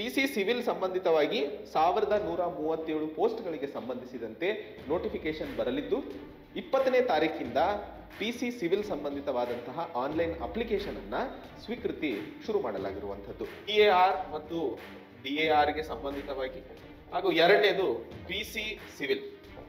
C civil ಸಂಬಂಧಿತವಾಗಿ ಸಾವಿರದ ನೂರ ಮೂವತ್ತೇಳು ಪೋಸ್ಟ್ಗಳಿಗೆ ಸಂಬಂಧಿಸಿದಂತೆ ನೋಟಿಫಿಕೇಶನ್ ಬರಲಿದ್ದು ಇಪ್ಪತ್ತನೇ ತಾರೀಕಿಂದ ಪಿ ಸಿ ಸಿವಿಲ್ ಸಂಬಂಧಿತವಾದಂತಹ ಆನ್ಲೈನ್ ಅಪ್ಲಿಕೇಶನ್ ಅನ್ನ ಸ್ವೀಕೃತಿ ಶುರು ಮಾಡಲಾಗಿರುವಂಥದ್ದು ಡಿ ಎ ಆರ್ ಮತ್ತು ಡಿ ಎ ಆರ್ಗೆ ಸಂಬಂಧಿತವಾಗಿ ಹಾಗೂ ಎರಡನೇದು ಪಿ ಸಿ ಸಿವಿಲ್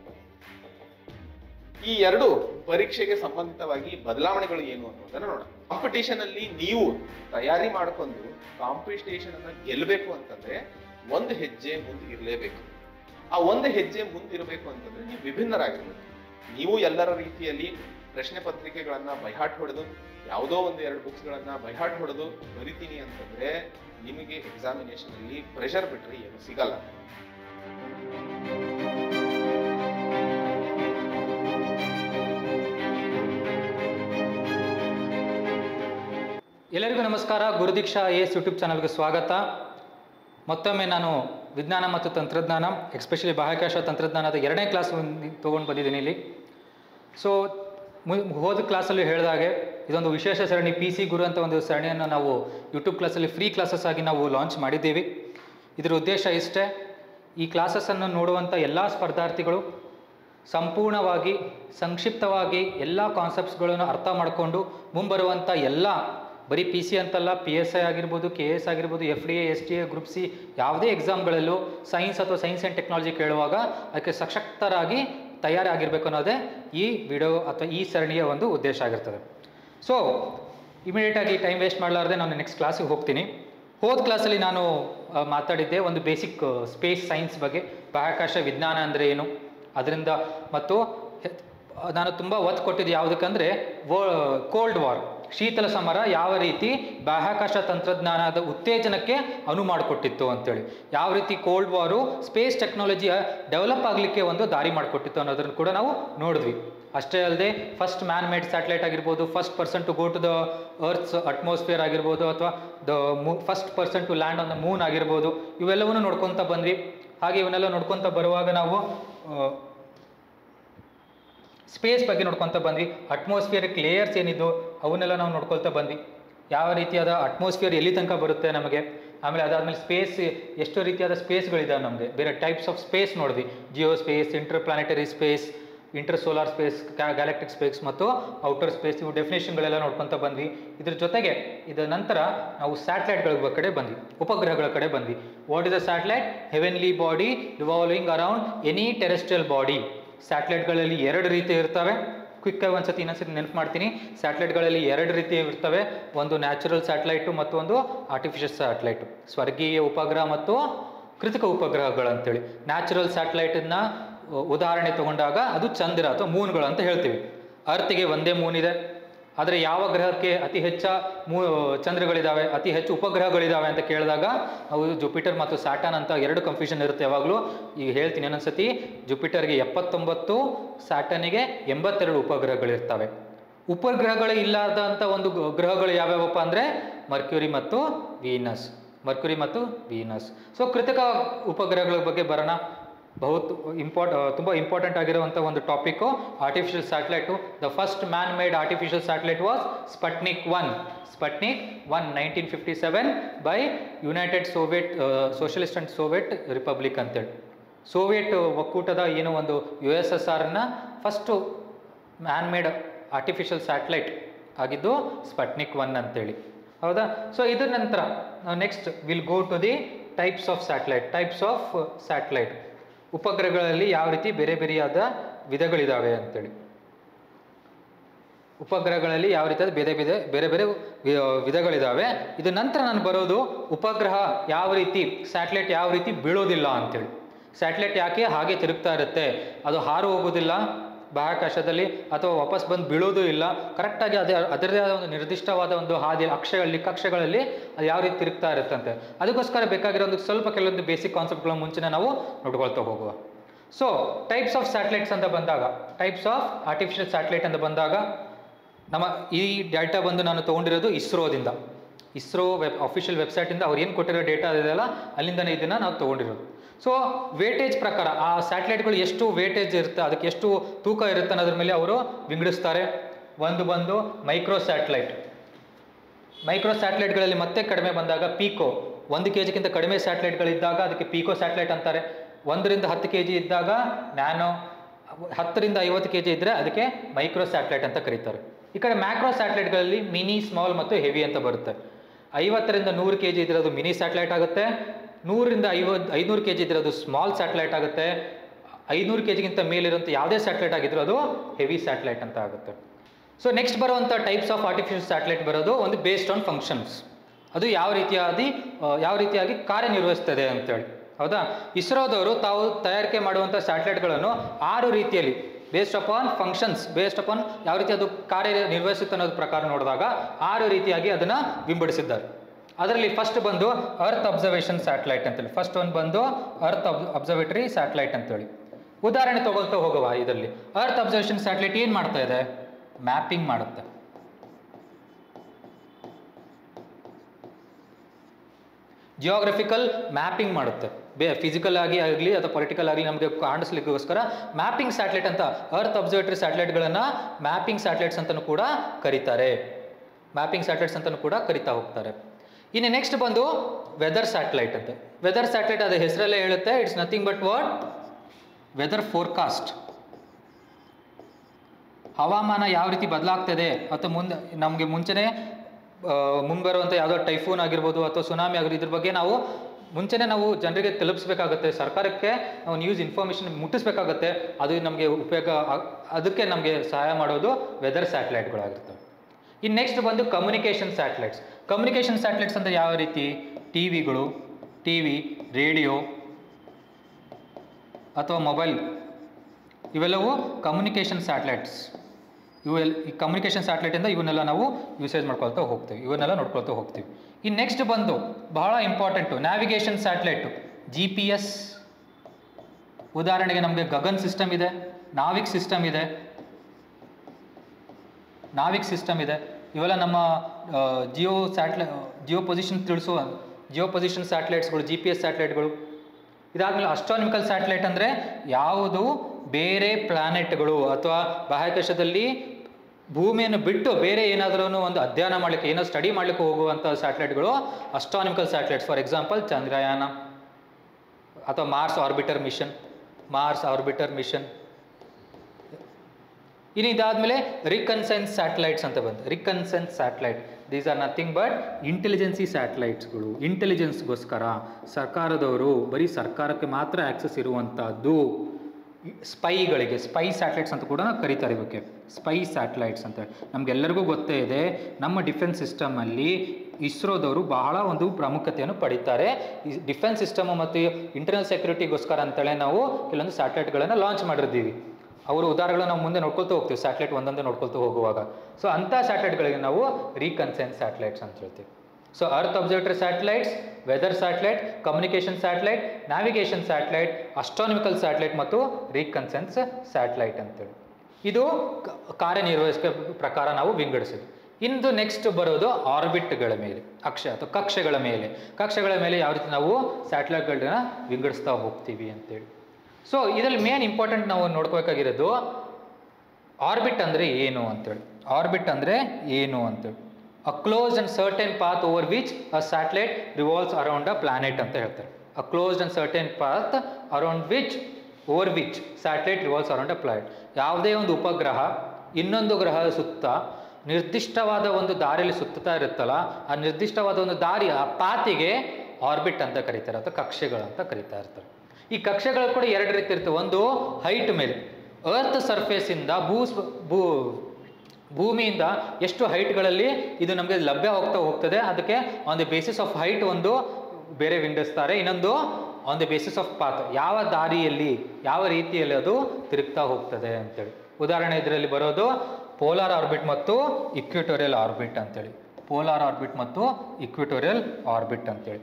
ಈ ಎರಡು ಪರೀಕ್ಷೆಗೆ ಸಂಬಂಧಿತವಾಗಿ ಬದಲಾವಣೆಗಳು ಏನು ಅನ್ನೋದನ್ನ ನೋಡೋಣ ಕಾಂಪಿಟೇಷನ್ ಅಲ್ಲಿ ನೀವು ತಯಾರಿ ಮಾಡ್ಕೊಂಡು ಕಾಂಪಿಟೇಷನ್ ಅನ್ನ ಗೆಲ್ಲಬೇಕು ಅಂತಂದ್ರೆ ಒಂದು ಹೆಜ್ಜೆ ಮುಂದೆ ಇರಲೇಬೇಕು ಆ ಒಂದು ಹೆಜ್ಜೆ ಮುಂದಿರಬೇಕು ಅಂತಂದ್ರೆ ನೀವು ವಿಭಿನ್ನರಾಗಿರ್ಬೇಕು ನೀವು ಎಲ್ಲರ ರೀತಿಯಲ್ಲಿ ಪ್ರಶ್ನೆ ಪತ್ರಿಕೆಗಳನ್ನ ಬೈಹಾಟ್ ಹೊಡೆದು ಯಾವುದೋ ಒಂದು ಎರಡು ಬುಕ್ಸ್ ಗಳನ್ನ ಬೈಹಾಟ್ ಹೊಡೆದು ಬರಿತೀನಿ ಅಂತಂದ್ರೆ ನಿಮಗೆ ಎಕ್ಸಾಮಿನೇಷನ್ ಅಲ್ಲಿ ಪ್ರೆಷರ್ ಬಿಟ್ರೆ ಏನು ಸಿಗಲ್ಲ ಎಲ್ಲರಿಗೂ ನಮಸ್ಕಾರ ಗುರುದೀಕ್ಷಾ ಎಸ್ ಯೂಟ್ಯೂಬ್ ಚಾನಲ್ಗೆ ಸ್ವಾಗತ ಮತ್ತೊಮ್ಮೆ ನಾನು ವಿಜ್ಞಾನ ಮತ್ತು ತಂತ್ರಜ್ಞಾನ ಎಸ್ಪೆಷಲಿ ಬಾಹ್ಯಾಕಾಶ ತಂತ್ರಜ್ಞಾನದ ಎರಡನೇ ಕ್ಲಾಸ್ ತೊಗೊಂಡು ಬಂದಿದ್ದೀನಿ ಇಲ್ಲಿ ಸೊ ಹೋದ ಕ್ಲಾಸಲ್ಲಿ ಹೇಳಿದಾಗೆ ಇದೊಂದು ವಿಶೇಷ ಸರಣಿ ಪಿ ಸಿ ಗುರು ಅಂತ ಒಂದು ಸರಣಿಯನ್ನು ನಾವು ಯೂಟ್ಯೂಬ್ ಕ್ಲಾಸಲ್ಲಿ ಫ್ರೀ ಕ್ಲಾಸಸ್ ಆಗಿ ನಾವು ಲಾಂಚ್ ಮಾಡಿದ್ದೀವಿ ಇದರ ಉದ್ದೇಶ ಇಷ್ಟೇ ಈ ಕ್ಲಾಸಸ್ಸನ್ನು ನೋಡುವಂಥ ಎಲ್ಲ ಸ್ಪರ್ಧಾರ್ಥಿಗಳು ಸಂಪೂರ್ಣವಾಗಿ ಸಂಕ್ಷಿಪ್ತವಾಗಿ ಎಲ್ಲ ಕಾನ್ಸೆಪ್ಟ್ಸ್ಗಳನ್ನು ಅರ್ಥ ಮಾಡಿಕೊಂಡು ಮುಂಬರುವಂಥ ಎಲ್ಲ ಬರೀ ಪಿ ಸಿ ಅಂತಲ್ಲ ಪಿ ಎಸ್ ಐ ಆಗಿರ್ಬೋದು ಕೆ ಎಸ್ ಆಗಿರ್ಬೋದು F D A S T A group C ಯಾವುದೇ ಎಕ್ಸಾಮ್ಗಳಲ್ಲೂ ಸೈನ್ಸ್ ಅಥವಾ ಸೈನ್ಸ್ ಆ್ಯಂಡ್ ಟೆಕ್ನಾಲಜಿ ಕೇಳುವಾಗ ಅದಕ್ಕೆ ಸಶಕ್ತರಾಗಿ ತಯಾರಾಗಿರ್ಬೇಕು ಅನ್ನೋದೇ ಈ ವಿಡಿಯೋ ಅಥವಾ ಈ ಸರಣಿಯ ಒಂದು ಉದ್ದೇಶ ಆಗಿರ್ತದೆ ಸೊ ಇಮಿಡಿಯೇಟಾಗಿ ಟೈಮ್ ವೇಸ್ಟ್ ಮಾಡಲಾರ್ದೆ ನಾನು ನೆಕ್ಸ್ಟ್ ಕ್ಲಾಸಿಗೆ ಹೋಗ್ತೀನಿ ಹೋದ ಕ್ಲಾಸಲ್ಲಿ ನಾನು ಆ, ಮಾತಾಡಿದ್ದೆ ಒಂದು ಬೇಸಿಕ್ ಸ್ಪೇಸ್ ಸೈನ್ಸ್ ಬಗ್ಗೆ ಬಾಹ್ಯಾಕಾಶ ವಿಜ್ಞಾನ ಅಂದರೆ ಏನು ಅದರಿಂದ ಮತ್ತು ಹೆ- ನಾನು ತುಂಬ ಒತ್ತು ಕೊಟ್ಟಿದ್ದು ಯಾವುದಕ್ಕಂದರೆ ವೋ ಕೋಲ್ಡ್ ವಾರ್ ಶೀತಲ ಸಮರ ಯಾವ ರೀತಿ ಬಾಹ್ಯಾಕಾಶ ತಂತ್ರಜ್ಞಾನದ ಉತ್ತೇಜನಕ್ಕೆ ಅನು ಮಾಡಿಕೊಟ್ಟಿತ್ತು ಅಂತೇಳಿ ಯಾವ ರೀತಿ ಕೋಲ್ಡ್ ವಾರು ಸ್ಪೇಸ್ ಟೆಕ್ನಾಲಜಿಯ ಡೆವಲಪ್ ಆಗಲಿಕ್ಕೆ ಒಂದು ದಾರಿ ಮಾಡಿಕೊಟ್ಟಿತ್ತು ಅನ್ನೋದನ್ನು ಕೂಡ ನಾವು ನೋಡಿದ್ವಿ ಅಷ್ಟೇ ಅಲ್ಲದೆ ಫಸ್ಟ್ ಮ್ಯಾನ್ ಮೇಡ್ ಸ್ಯಾಟಲೈಟ್ ಆಗಿರ್ಬೋದು first person to go to the earth's atmosphere ಆಗಿರ್ಬೋದು ಅಥವಾ ದ ಮೂ first person to land on the moon ಆಗಿರ್ಬೋದು ಇವೆಲ್ಲವನ್ನು ನೋಡ್ಕೊತ ಬಂದ್ವಿ ಹಾಗೆ ಇವನ್ನೆಲ್ಲ ನೋಡ್ಕೊತ ಬರುವಾಗ ನಾವು ಆ, ಸ್ಪೇಸ್ ಬಗ್ಗೆ ನೋಡ್ಕೊತ ಬಂದ್ವಿ ಅಟ್ಮಾಸ್ಫಿಯರಿಕ್ ಲೇಯರ್ಸ್ ಏನಿದ್ದು ಅವನ್ನೆಲ್ಲ ನಾವು ನೋಡ್ಕೊಳ್ತಾ ಬಂದ್ವಿ ಯಾವ ರೀತಿಯಾದ ಅಟ್ಮಾಸ್ಫಿಯರ್ ಎಲ್ಲಿ ತನಕ ಬರುತ್ತೆ ನಮಗೆ ಆಮೇಲೆ ಅದಾದಮೇಲೆ ಸ್ಪೇಸ್ ಎಷ್ಟು ರೀತಿಯಾದ ಸ್ಪೇಸ್ಗಳಿದಾವೆ ನಮಗೆ ಬೇರೆ ಟೈಪ್ಸ್ ಆಫ್ ಸ್ಪೇಸ್ ನೋಡಿದ್ವಿ geo space interplanetary space inter solar space galactic space ಮತ್ತು ಔಟರ್ ಸ್ಪೇಸ್ ಇವು ಡೆಫಿನೇಷನ್ಗಳೆಲ್ಲ ನೋಡ್ಕೊತ ಬಂದ್ವಿ ಇದ್ರ ಜೊತೆಗೆ ಇದರ ನಂತರ ನಾವು ಸ್ಯಾಟಲೈಟ್ಗಳ ಕಡೆ ಬಂದ್ವಿ ಉಪಗ್ರಹಗಳ ಕಡೆ ಬಂದ್ವಿ what is a satellite heavenly body revolving around any terrestrial body ಸ್ಯಾಟಲೈಟ್ಗಳಲ್ಲಿ ಎರಡು ರೀತಿ ಇರ್ತವೆ ಕ್ವಿಕ್ಕಾಗಿ ಒಂದ್ಸತಿ ಇನ್ನೊಂದ್ಸತಿ ನೆನಪು ಮಾಡ್ತೀನಿ ಸ್ಯಾಟಲೈಟ್ಗಳಲ್ಲಿ ಎರಡು ರೀತಿ ಇರ್ತವೆ ಒಂದು ನ್ಯಾಚುರಲ್ ಸ್ಯಾಟಲೈಟು ಮತ್ತು ಒಂದು ಆರ್ಟಿಫಿಷಿಯಲ್ ಸ್ಯಾಟಲೈಟು ಸ್ವರ್ಗೀಯ ಉಪಗ್ರಹ ಮತ್ತು ಕೃತಕ ಉಪಗ್ರಹಗಳಂತೇಳಿ ನ್ಯಾಚುರಲ್ ಸ್ಯಾಟಲೈಟನ್ನ ಉದಾಹರಣೆ ತಗೊಂಡಾಗ ಅದು ಚಂದ್ರ ಅಥವಾ ಮೂನ್ಗಳು ಅಂತ ಹೇಳ್ತೀವಿ ಅರ್ತಿಗೆ ಒಂದೇ ಮೂನ್ ಇದೆ ಆದರೆ ಯಾವ ಗ್ರಹಕ್ಕೆ ಅತಿ ಹೆಚ್ಚ ಮೂ ಚಂದ್ರಗಳಿದ್ದಾವೆ ಅತಿ ಹೆಚ್ಚು ಉಪಗ್ರಹಗಳಿದ್ದಾವೆ ಅಂತ ಕೇಳಿದಾಗ ಅವು ಜುಪಿಟರ್ ಮತ್ತು ಸ್ಯಾಟನ್ ಅಂತ ಎರಡು ಕನ್ಫ್ಯೂಷನ್ ಇರುತ್ತೆ ಯಾವಾಗಲೂ ಈಗ ಹೇಳ್ತೀನಿ ಇನ್ನೊಂದ್ಸತಿ ಜುಪಿಟರ್ಗೆ ಎಪ್ಪತ್ತೊಂಬತ್ತು ಸ್ಯಾಟನಿಗೆ ಎಂಬತ್ತೆರಡು ಉಪಗ್ರಹಗಳಿರ್ತವೆ ಉಪಗ್ರಹಗಳು ಇಲ್ಲದಂಥ ಒಂದು ಗ- ಗ್ರಹಗಳು ಯಾವ್ಯಾವಪ್ಪ ಅಂದರೆ ಮರ್ಕ್ಯುರಿ ಮತ್ತು ವೀನಸ್ ಮರ್ಕ್ಯುರಿ ಮತ್ತು ವೀನಸ್ ಸೊ ಕೃತಕ ಉಪಗ್ರಹಗಳ ಬಗ್ಗೆ ಬರೋಣ ಬಹುತ್ ಇಂಪಾರ್ಟ್ ತುಂಬ ಇಂಪಾರ್ಟೆಂಟ್ ಆಗಿರುವಂಥ ಒಂದು topic artificial satellite the first man made artificial satellite was Sputnik one Sputnik one nineteen fifty seven by United Soviet Socialist and Soviet Republic ಅಂತೇಳಿ ಸೋವಿಯಟ್ ಒಕ್ಕೂಟದ ಏನು ಒಂದು ಯು ಎಸ್ ಎಸ್ ಆರ್ನ first man made artificial satellite ಆಗಿದ್ದು Sputnik one ಅಂತೇಳಿ ಹೌದಾ so ಇದ್ರ ನಂತರ next will go to the types of satellite types of satellite ಉಪಗ್ರಹಗಳಲ್ಲಿ ಯಾವ ರೀತಿ ಬೇರೆ ಬೇರೆಯಾದ ವಿಧಗಳಿದ್ದಾವೆ ಅಂತೇಳಿ ಉಪಗ್ರಹಗಳಲ್ಲಿ ಯಾವ ರೀತಿಯಾದ ಬೇರೆ ಬೇರೆ ಬೇರೆ ಬೇರೆ ವಿ- ವಿಧಗಳಿದ್ದಾವೆ ಇದು ನಂತರ ನಾನು ಬರೋದು ಉಪಗ್ರಹ ಯಾವ ರೀತಿ ಸ್ಯಾಟಲೈಟ್ ಯಾವ ರೀತಿ ಬೀಳೋದಿಲ್ಲ ಅಂತೇಳಿ ಸ್ಯಾಟಲೈಟ್ ಯಾಕೆ ಹಾಗೆ ತಿರುಗ್ತಾ ಇರುತ್ತೆ ಅದು ಹಾರು ಹೋಗೋದಿಲ್ಲ ಬಾಹ್ಯಾಕಾಶದಲ್ಲಿ ಅಥವಾ ವಾಪಸ್ ಬಂದು ಬೀಳೋದು ಇಲ್ಲ ಕರೆಕ್ಟಾಗಿ ಅದೇ ಅದರದೇ ಆದ ಒಂದು ನಿರ್ದಿಷ್ಟವಾದ ಒಂದು ಹಾದಿ ಅಕ್ಷಗಳಲ್ಲಿ ಕಕ್ಷೆಗಳಲ್ಲಿ ಅದು ಯಾವ ರೀತಿ ತಿರುಗ್ತಾ ಇರುತ್ತಂತೆ ಅದಕ್ಕೋಸ್ಕರ ಬೇಕಾಗಿರೋ ಒಂದು ಸ್ವಲ್ಪ ಕೆಲವೊಂದು ಬೇಸಿಕ್ ಕಾನ್ಸೆಪ್ಟ್ಗಳ ಮುಂಚೆನೇ ನಾವು ನೋಡ್ಕೊಳ್ತಾ ಹೋಗುವ ಸೊ ಟೈಪ್ಸ್ ಆಫ್ ಸ್ಯಾಟಲೈಟ್ಸ್ ಅಂತ ಬಂದಾಗ ಟೈಪ್ಸ್ ಆಫ್ ಆರ್ಟಿಫಿಷಿಯಲ್ ಸ್ಯಾಟಲೈಟ್ ಅಂತ ಬಂದಾಗ ನಮ್ಮ ಈ ಡೇಟಾ ಬಂದು ನಾನು ತೊಗೊಂಡಿರೋದು ಇಸ್ರೋದಿಂದ ಇಸ್ರೋ ವೆಬ್ ಅಫಿಷಿಯಲ್ ವೆಬ್ಸೈಟಿಂದ ಅವ್ರು ಏನು ಕೊಟ್ಟಿರೋ ಡೇಟಾ ಇದೆಯಲ್ಲ ಅಲ್ಲಿಂದನೇ ಇದನ್ನು ನಾವು ತೊಗೊಂಡಿರೋದು ಸೊ ವೇಟೇಜ್ ಪ್ರಕಾರ ಆ ಸ್ಯಾಟಲೈಟ್ಗಳು ಎಷ್ಟು ವೇಟೇಜ್ ಇರುತ್ತೆ ಅದಕ್ಕೆ ಎಷ್ಟು ತೂಕ ಇರುತ್ತೆ ಅನ್ನೋದ್ರ ಮೇಲೆ ಅವರು ವಿಂಗಡಿಸ್ತಾರೆ ಒಂದು ಬಂದು ಮೈಕ್ರೋ ಸ್ಯಾಟಲೈಟ್ ಮೈಕ್ರೋ ಸ್ಯಾಟಲೈಟ್ಗಳಲ್ಲಿ ಮತ್ತೆ ಕಡಿಮೆ ಬಂದಾಗ ಪೀಕೋ ಒಂದು ಕೆ ಜಿಗಿಂತ ಕಡಿಮೆ ಸ್ಯಾಟಲೈಟ್ಗಳಿದ್ದಾಗ ಅದಕ್ಕೆ ಪೀಕೋ ಸ್ಯಾಟಲೈಟ್ ಅಂತಾರೆ ಒಂದರಿಂದ ಹತ್ತು ಕೆ ಜಿ ಇದ್ದಾಗ ನ್ಯಾನೋ ಹತ್ತರಿಂದ ಐವತ್ತು ಕೆ ಜಿ ಇದ್ದರೆ ಅದಕ್ಕೆ ಮೈಕ್ರೋ ಸ್ಯಾಟಲೈಟ್ ಅಂತ ಕರೀತಾರೆ ಈ ಕಡೆ ಮ್ಯಾಕ್ರೋ ಸ್ಯಾಟಲೈಟ್ಗಳಲ್ಲಿ ಮಿನಿ ಸ್ಮಾಲ್ ಮತ್ತು ಹೆವಿ ಅಂತ ಬರುತ್ತೆ ಐವತ್ತರಿಂದ ನೂರು ಕೆ ಜಿ ಇದ್ದರೆ ಅದು ಮಿನಿ ಸ್ಯಾಟಲೈಟ್ ಆಗುತ್ತೆ ನೂರರಿಂದ ಐವತ್ತು ಐನೂರು ಕೆ ಜಿ ಇದ್ದರೆ ಅದು ಸ್ಮಾಲ್ ಸ್ಯಾಟಲೈಟ್ ಆಗುತ್ತೆ ಐನೂರು ಕೆ ಜಿಗಿಂತ ಮೇಲಿರುವಂಥ ಯಾವುದೇ ಸ್ಯಾಟಲೈಟ್ ಆಗಿದ್ರೂ ಅದು ಹೆವಿ ಸ್ಯಾಟಲೈಟ್ ಅಂತ ಆಗುತ್ತೆ ಸೊ ನೆಕ್ಸ್ಟ್ ಬರುವಂಥ ಟೈಪ್ಸ್ ಆಫ್ ಆರ್ಟಿಫಿಷಿಯಲ್ ಸ್ಯಾಟಲೈಟ್ ಬರೋದು ಒಂದು ಬೇಸ್ಡ್ ಆನ್ ಫಂಕ್ಷನ್ಸ್ ಅದು ಯಾವ ರೀತಿಯಾಗಿ ಆ, ಯಾವ ರೀತಿಯಾಗಿ ಕಾರ್ಯನಿರ್ವಹಿಸ್ತದೆ ಅಂತೇಳಿ ಹೌದಾ ಇಸ್ರೋದವರು ತಾವು ತಯಾರಿಕೆ ಮಾಡುವಂಥ ಸ್ಯಾಟಲೈಟ್ಗಳನ್ನು ಆರು ರೀತಿಯಲ್ಲಿ based upon functions based upon ಯಾವ ರೀತಿ ಅದು ಕಾರ್ಯನಿರ್ವಹಿಸುತ್ತೆ ಅನ್ನೋದು ಪ್ರಕಾರ ನೋಡಿದಾಗ ಆರು ರೀತಿಯಾಗಿ ಅದನ್ನು ವಿಂಗಡಿಸಿದ್ದಾರೆ ಅದರಲ್ಲಿ ಫಸ್ಟ್ ಬಂದು ಅರ್ತ್ ಅಬ್ಸರ್ವೇಷನ್ ಸ್ಯಾಟಲೈಟ್ ಅಂತೇಳಿ ಫಸ್ಟ್ ಒಂದು ಬಂದು ಅರ್ತ್ ಅಬ್ಸರ್ವೇಟರಿ ಸ್ಯಾಟಲೈಟ್ ಅಂತೇಳಿ ಉದಾಹರಣೆ ತಗೊಳ್ತಾ ಹೋಗುವ ಇದರಲ್ಲಿ ಅರ್ತ್ ಅಬ್ಸರ್ವೇಷನ್ ಸ್ಯಾಟಲೈಟ್ ಏನು ಮಾಡ್ತಾ ಇದೆ ಮ್ಯಾಪಿಂಗ್ ಮಾಡುತ್ತೆ ಜಿಯೋಗ್ರಫಿಕಲ್ ಮ್ಯಾಪಿಂಗ್ ಮಾಡುತ್ತೆ ಬೇ ಫಿಸಿಕಲ್ ಆಗಿ ಆಗಲಿ ಅಥವಾ ಪೊಲಿಟಿಕಲ್ ಆಗಲಿ ನಮಗೆ ಕಾಣಿಸ್ಲಿಕ್ಕೋಸ್ಕರ ಮ್ಯಾಪಿಂಗ್ ಸ್ಯಾಟಲೈಟ್ ಅಂತ ಅರ್ತ್ ಅಬ್ಸರ್ವೇಟರಿ ಸ್ಯಾಟಲೈಟ್ಗಳನ್ನು ಮ್ಯಾಪಿಂಗ್ ಸ್ಯಾಟಲೈಟ್ಸ್ ಅಂತಲೂ ಕೂಡ ಕರೀತಾರೆ ಮ್ಯಾಪಿಂಗ್ ಸ್ಯಾಟಲೈಟ್ಸ್ ಅಂತಲೂ ಕೂಡ ಕರಿತಾ ಹೋಗ್ತಾರೆ ಇನ್ನು ನೆಕ್ಸ್ಟ್ ಬಂದು ವೆದರ್ ಸ್ಯಾಟಲೈಟ್ ಅಂತ ವೆದರ್ ಸ್ಯಾಟಲೈಟ್ ಅದು ಹೆಸರಲ್ಲೇ ಹೇಳುತ್ತೆ it's nothing but what weather forecast ಹವಾಮಾನ ಯಾವ ರೀತಿ ಬದಲಾಗ್ತದೆ ಅಥವಾ ಮುಂದೆ ನಮಗೆ ಮುಂಚೆನೇ ಆ, ಮುಂಬರುವಂಥ ಯಾವುದೋ ಟೈಫೂನ್ ಆಗಿರ್ಬೋದು ಅಥವಾ ಸುನಾಮಿ ಆಗಿರ್ಬೋದು ಇದ್ರ ಬಗ್ಗೆ ನಾವು ಮುಂಚೆನೇ ನಾವು ಜನರಿಗೆ ತಲುಪಿಸ್ಬೇಕಾಗತ್ತೆ ಸರ್ಕಾರಕ್ಕೆ ನಾವು ನ್ಯೂಸ್ ಇನ್ಫಾರ್ಮೇಷನ್ ಮುಟ್ಟಿಸ್ಬೇಕಾಗತ್ತೆ ಅದು ನಮಗೆ ಉಪಯೋಗ ಆಗ್- ಅದಕ್ಕೆ ನಮಗೆ ಸಹಾಯ ಮಾಡೋದು ವೆದರ್ ಸ್ಯಾಟಲೈಟ್ಗಳಾಗಿರ್ತವೆ ಇನ್ನು ನೆಕ್ಸ್ಟ್ ಬಂದು ಕಮ್ಯುನಿಕೇಷನ್ ಸ್ಯಾಟಲೈಟ್ಸ್ ಕಮ್ಯುನಿಕೇಷನ್ ಸ್ಯಾಟಲೈಟ್ಸ್ ಅಂದರೆ ಯಾವ ರೀತಿ ಟಿ ವಿಗಳು ಟಿ ವಿ ರೇಡಿಯೋ ಅಥವಾ ಮೊಬೈಲ್ ಇವೆಲ್ಲವೂ ಕಮ್ಯುನಿಕೇಷನ್ ಸ್ಯಾಟಲೈಟ್ಸ್ ಇವೆಲ್ಲ ಈ ಕಮ್ಯುನಿಕೇಷನ್ ಸ್ಯಾಟಲೈಟಿಂದ ಇವನ್ನೆಲ್ಲ ನಾವು ಯೂಸೇಜ್ ಮಾಡ್ಕೊಳ್ತಾ ಹೋಗ್ತೀವಿ ಇವನ್ನೆಲ್ಲ ನೋಡ್ಕೊಳ್ತಾ ಹೋಗ್ತೀವಿ ಇನ್ನು ನೆಕ್ಸ್ಟ್ ಬಂದು ಬಹಳ important navigation satellite G P S ಉದಾಹರಣೆಗೆ ನಮಗೆ ಗಗನ್ ಸಿಸ್ಟಮ್ ಇದೆ ನಾವಿಕ್ ಸಿಸ್ಟಮ್ ಇದೆ ನಾವಿಕ್ ಸಿಸ್ಟಮ್ ಇದೆ ಇವೆಲ್ಲ ನಮ್ಮ ಜಿಯೋ ಸ್ಯಾಟ್ಲೈ ಜಿಯೋ ಪೊಸಿಷನ್ ತಿಳಿಸುವ ಜಿಯೋ ಪೊಸಿಷನ್ ಸ್ಯಾಟಲೈಟ್ಸ್ಗಳು ಜಿ ಪಿ ಎಸ್ ಸ್ಯಾಟಲೈಟ್ಗಳು ಇದಾದ್ಮೇಲೆ ಅಸ್ಟ್ರಾನಿಮಿಕಲ್ ಸ್ಯಾಟಲೈಟ್ ಅಂದರೆ ಯಾವುದು ಬೇರೆ ಪ್ಲಾನೆಟ್ಗಳು ಅಥವಾ ಬಾಹ್ಯಾಕಾಶದಲ್ಲಿ ಭೂಮಿಯನ್ನು ಬಿಟ್ಟು ಬೇರೆ ಏನಾದರೂ ಒಂದು ಅಧ್ಯಯನ ಮಾಡಲಿಕ್ಕೆ ಏನೋ ಸ್ಟಡಿ ಮಾಡಲಿಕ್ಕೆ ಹೋಗುವಂಥ ಸ್ಯಾಟಲೈಟ್ಗಳು astronomical satellites for example Chandrayaan ಅಥವಾ Mars orbiter mission Mars orbiter mission ಇನ್ನು ಇದಾದಮೇಲೆ ರಿಕನ್ಸೆನ್ಸ್ ಸ್ಯಾಟಲೈಟ್ಸ್ ಅಂತ ಬಂತು reconnaissance satellite these are nothing but intelligence ಸ್ಯಾಟಲೈಟ್ಸ್ಗಳು ಇಂಟೆಲಿಜೆನ್ಸ್ಗೋಸ್ಕರ ಸರ್ಕಾರದವರು ಬರೀ ಸರ್ಕಾರಕ್ಕೆ ಮಾತ್ರ ಆಕ್ಸೆಸ್ ಇರುವಂಥದ್ದು ಸ್ಪೈಗಳಿಗೆ ಸ್ಪೈ ಸ್ಯಾಟಲೈಟ್ಸ್ ಅಂತ ಕೂಡ ನಾವು ಕರೀತಾರೆ ಇವಕ್ಕೆ ಸ್ಪೈ ಸ್ಯಾಟಲೈಟ್ಸ್ ಅಂತ ನಮಗೆಲ್ಲರಿಗೂ ಗೊತ್ತೇ ಇದೆ ನಮ್ಮ ಡಿಫೆನ್ಸ್ ಸಿಸ್ಟಮಲ್ಲಿ ಇಸ್ರೋದವರು ಬಹಳ ಒಂದು ಪ್ರಾಮುಖ್ಯತೆಯನ್ನು ಪಡೀತಾರೆ ಈ ಡಿಫೆನ್ಸ್ ಸಿಸ್ಟಮ್ ಮತ್ತು ಇಂಟರ್ನಲ್ ಸೆಕ್ಯೂರಿಟಿಗೋಸ್ಕರ ಅಂತೇಳಿ ನಾವು ಕೆಲವೊಂದು ಸ್ಯಾಟಲೈಟ್ಗಳನ್ನು ಲಾಂಚ್ ಮಾಡಿರ್ತೀವಿ ಅವರು ಉದಾಹರಣೆಗಳನ್ನ ನಾವು ಮುಂದೆ ನೋಡ್ಕೊಳ್ತಾ ಹೋಗ್ತೀವಿ ಸ್ಯಾಟಲೈಟ್ ಒಂದೊಂದೇ ನೋಡ್ಕೊಳ್ತಾ ಹೋಗುವಾಗ ಸೊ ಅಂಥ ಸ್ಯಾಟಲೈಟ್ಗಳಿಗೆ ನಾವು ರೀಕನ್ಸೆನ್ಸ್ ಸ್ಯಾಟಲೈಟ್ಸ್ ಅಂತ ಹೇಳ್ತೀವಿ so earth observatory satellites weather satellite communication satellite navigation satellite astronomical satellite ಮತ್ತು ರೀಕನ್ಸೆನ್ಸ್ ಸ್ಯಾಟಲೈಟ್ ಅಂತೇಳಿ ಇದು ಕ- ಕಾರ್ಯನಿರ್ವಹಿಸಿದ ಪ್ರಕಾರ ನಾವು ವಿಂಗಡಿಸಿದ್ವಿ ಇಂದು ನೆಕ್ಸ್ಟ್ ಬರೋದು ಆರ್ಬಿಟ್ಗಳ ಮೇಲೆ ಅಕ್ಷ ಅಥವಾ ಕಕ್ಷೆಗಳ ಮೇಲೆ ಕಕ್ಷೆಗಳ ಮೇಲೆ ಯಾವ ರೀತಿ ನಾವು ಸ್ಯಾಟಲೈಟ್ಗಳನ್ನ ವಿಂಗಡಿಸ್ತಾ ಹೋಗ್ತೀವಿ ಅಂತೇಳಿ ಸೊ ಇದರಲ್ಲಿ ಮೇನ್ ಇಂಪಾರ್ಟೆಂಟ್ ನಾವು ನೋಡ್ಕೋಬೇಕಾಗಿರೋದು ಆರ್ಬಿಟ್ ಅಂದರೆ ಏನು ಅಂತೇಳಿ ಆರ್ಬಿಟ್ ಅಂದರೆ ಏನು ಅಂತೇಳಿ a closed and certain path over which a satellite revolves around a planet ಅಂತ ಹೇಳ್ತಾರೆ a closed and certain path around which over which satellite revolves around a planet ಯಾವುದೇ ಒಂದು ಉಪಗ್ರಹ ಇನ್ನೊಂದು ಗ್ರಹದ ಸುತ್ತ ನಿರ್ದಿಷ್ಟವಾದ ಒಂದು ದಾರಿಯಲ್ಲಿ ಸುತ್ತುತ್ತಾ ಇರುತ್ತಲ್ಲ ಆ ನಿರ್ದಿಷ್ಟವಾದ ಒಂದು ದಾರಿ ಆ ಪಾತಿಗೆ ಆರ್ಬಿಟ್ ಅಂತ ಕರೀತಾರೆ ಅಥವಾ ಕಕ್ಷೆಗಳು ಅಂತ ಕರೀತಾ ಇರ್ತಾರೆ ಈ ಕಕ್ಷೆಗಳು ಕೂಡ ಎರಡು ರೀತಿ ಇರ್ತವೆ ಒಂದು ಹೈಟ್ ಮೇಲೆ ಅರ್ತ್ ಸರ್ಫೇಸಿಂದ ಭೂ ಭೂ ಭೂಮಿಯಿಂದ ಎಷ್ಟು ಹೈಟ್ಗಳಲ್ಲಿ ಇದು ನಮಗೆ ಲಭ್ಯ ಹೋಗ್ತಾ ಹೋಗ್ತದೆ ಅದಕ್ಕೆ on the basis of height ಒಂದು ಬೇರೆ ವಿಂಡಿಸ್ತಾರೆ ಇನ್ನೊಂದು on the basis of path ಯಾವ ದಾರಿಯಲ್ಲಿ ಯಾವ ರೀತಿಯಲ್ಲಿ ಅದು ತಿರುಗ್ತಾ ಹೋಗ್ತದೆ ಅಂತೇಳಿ ಉದಾಹರಣೆ ಇದರಲ್ಲಿ ಬರೋದು ಪೋಲಾರ್ ಆರ್ಬಿಟ್ ಮತ್ತು ಇಕ್ವಿಟೋರಿಯಲ್ ಆರ್ಬಿಟ್ ಅಂತೇಳಿ ಪೋಲಾರ್ ಆರ್ಬಿಟ್ ಮತ್ತು ಇಕ್ವಿಟೋರಿಯಲ್ ಆರ್ಬಿಟ್ ಅಂತೇಳಿ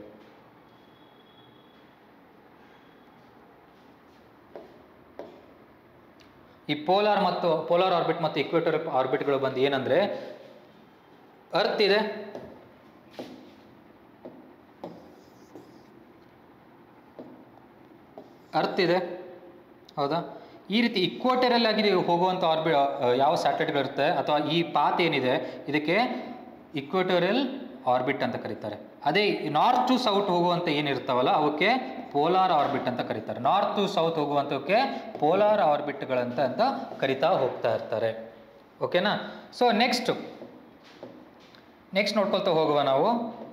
ಈ ಪೋಲಾರ್ ಮತ್ತು ಪೋಲಾರ್ ಆರ್ಬಿಟ್ ಮತ್ತು ಇಕ್ವೇಟರ್ ಆರ್ಬಿಟ್ಗಳು ಬಂದು ಏನಂದ್ರೆ ಅರ್ತ್ ಇದೆ ಅರ್ತ್ ಇದೆ ಹೌದಾ ಈ ರೀತಿ ಇಕ್ವೋಟರಲ್ ಆಗಿ ಹೋಗುವಂಥ ಆರ್ಬಿ ಯಾವ ಸ್ಯಾಟಲೈಟ್ಗಳಿರುತ್ತೆ ಅಥವಾ ಈ ಪಾತ್ ಏನಿದೆ ಇದಕ್ಕೆ ಇಕ್ವಟೋರಿಯಲ್ ಆರ್ಬಿಟ್ ಅಂತ ಕರೀತಾರೆ ಅದೇ ನಾರ್ತ್ ಟು ಸೌತ್ ಹೋಗುವಂತ ಏನಿರ್ತಾವಲ್ಲ ಅವಕ್ಕೆ ಪೋಲಾರ್ ಆರ್ಬಿಟ್ ಅಂತ ಕರೀತಾರೆ ನಾರ್ತ್ ಟು ಸೌತ್ ಹೋಗುವಂಥವಕ್ಕೆ ಪೋಲಾರ್ ಆರ್ಬಿಟ್ಗಳಂತ ಅಂತ ಕರಿತಾ ಹೋಗ್ತಾ ಇರ್ತಾರೆ ಓಕೆನಾ ಸೊ ನೆಕ್ಸ್ಟ್ ನೆಕ್ಸ್ಟ್ ನೋಡ್ಕೊಳ್ತಾ ಹೋಗುವ ನಾವು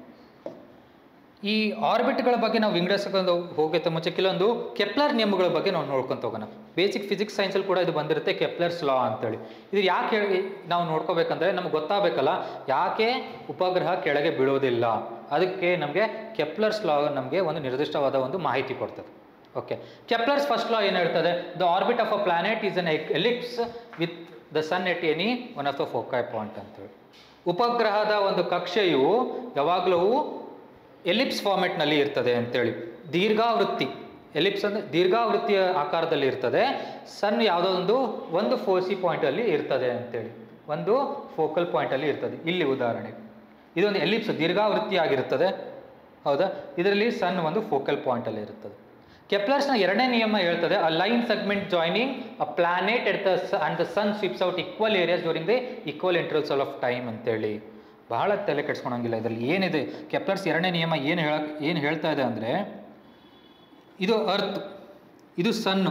ಈ ಆರ್ಬಿಟ್ಗಳ ಬಗ್ಗೆ ನಾವು ವಿಂಗಡಿಸ್ಕೊಂಡು ಹೋಗೋಕೆ ಮುಂಚೆ ಕೆಲವೊಂದು ಕೆಪ್ಲರ್ ನಿಯಮಗಳ ಬಗ್ಗೆ ನಾವು ನೋಡ್ಕೊಂತ ಹೋಗೋಣ ಬೇಸಿಕ್ ಫಿಸಿಕ್ಸ್ ಸೈನ್ಸಲ್ಲಿ ಕೂಡ ಇದು ಬಂದಿರುತ್ತೆ ಕೆಪ್ಲರ್ಸ್ ಲಾ ಅಂತೇಳಿ ಇದು ಯಾಕೆ ಹೇಳಿ ನಾವು ನೋಡ್ಕೋಬೇಕಂದ್ರೆ ನಮ್ಗೆ ಗೊತ್ತಾಗಬೇಕಲ್ಲ ಯಾಕೆ ಉಪಗ್ರಹ ಕೆಳಗೆ ಬೀಳೋದಿಲ್ಲ ಅದಕ್ಕೆ ನಮಗೆ ಕೆಪ್ಲರ್ಸ್ ಲಾ ನಮಗೆ ಒಂದು ನಿರ್ದಿಷ್ಟವಾದ ಒಂದು ಮಾಹಿತಿ ಕೊಡ್ತದೆ ಓಕೆ ಕೆಪ್ಲರ್ಸ್ ಫಸ್ಟ್ ಲಾ ಏನು ಹೇಳ್ತದೆ the orbit of a planet is an ellipse with the sun at any one of the foci point ಅಂತೇಳಿ ಉಪಗ್ರಹದ ಒಂದು ಕಕ್ಷೆಯು ಯಾವಾಗಲೂ ಎಲಿಪ್ಸ್ ಫಾರ್ಮೆಟ್ನಲ್ಲಿ ಇರ್ತದೆ ಅಂತೇಳಿ ದೀರ್ಘಾವೃತ್ತಿ ಎಲಿಪ್ಸ್ ಅಂದರೆ ದೀರ್ಘಾವೃತ್ತಿಯ ಆಕಾರದಲ್ಲಿ ಇರ್ತದೆ ಸನ್ ಯಾವುದೋ ಒಂದು ಒಂದು ಫೋಸಿ ಪಾಯಿಂಟಲ್ಲಿ ಇರ್ತದೆ ಅಂತೇಳಿ ಒಂದು ಫೋಕಲ್ ಪಾಯಿಂಟಲ್ಲಿ ಇರ್ತದೆ ಇಲ್ಲಿ ಉದಾಹರಣೆ ಇದೊಂದು ಎಲಿಪ್ಸ್ ದೀರ್ಘಾವೃತ್ತಿ ಆಗಿರುತ್ತದೆ ಹೌದಾ ಇದರಲ್ಲಿ ಸನ್ ಒಂದು ಫೋಕಲ್ ಪಾಯಿಂಟಲ್ಲಿ ಇರುತ್ತದೆ ಕೆಪ್ಲರ್ಸ್ನ ಎರಡನೇ ನಿಯಮ ಹೇಳ್ತದೆ a line segment joining a planet at the and the sun sweeps out equal areas during the equal intervals of time ಅಂತೇಳಿ ಬಹಳ ತಲೆ ಕೆಡ್ಸ್ಕೊಳಂಗಿಲ್ಲ ಇದರಲ್ಲಿ ಏನಿದೆ ಕೆಪ್ಲರ್ಸ್ ಎರಡನೇ ನಿಯಮ ಏನು ಹೇಳಕ್ ಏನು ಹೇಳ್ತಾ ಇದೆ ಅಂದರೆ ಇದು ಅರ್ತ್ ಇದು ಸನ್ನು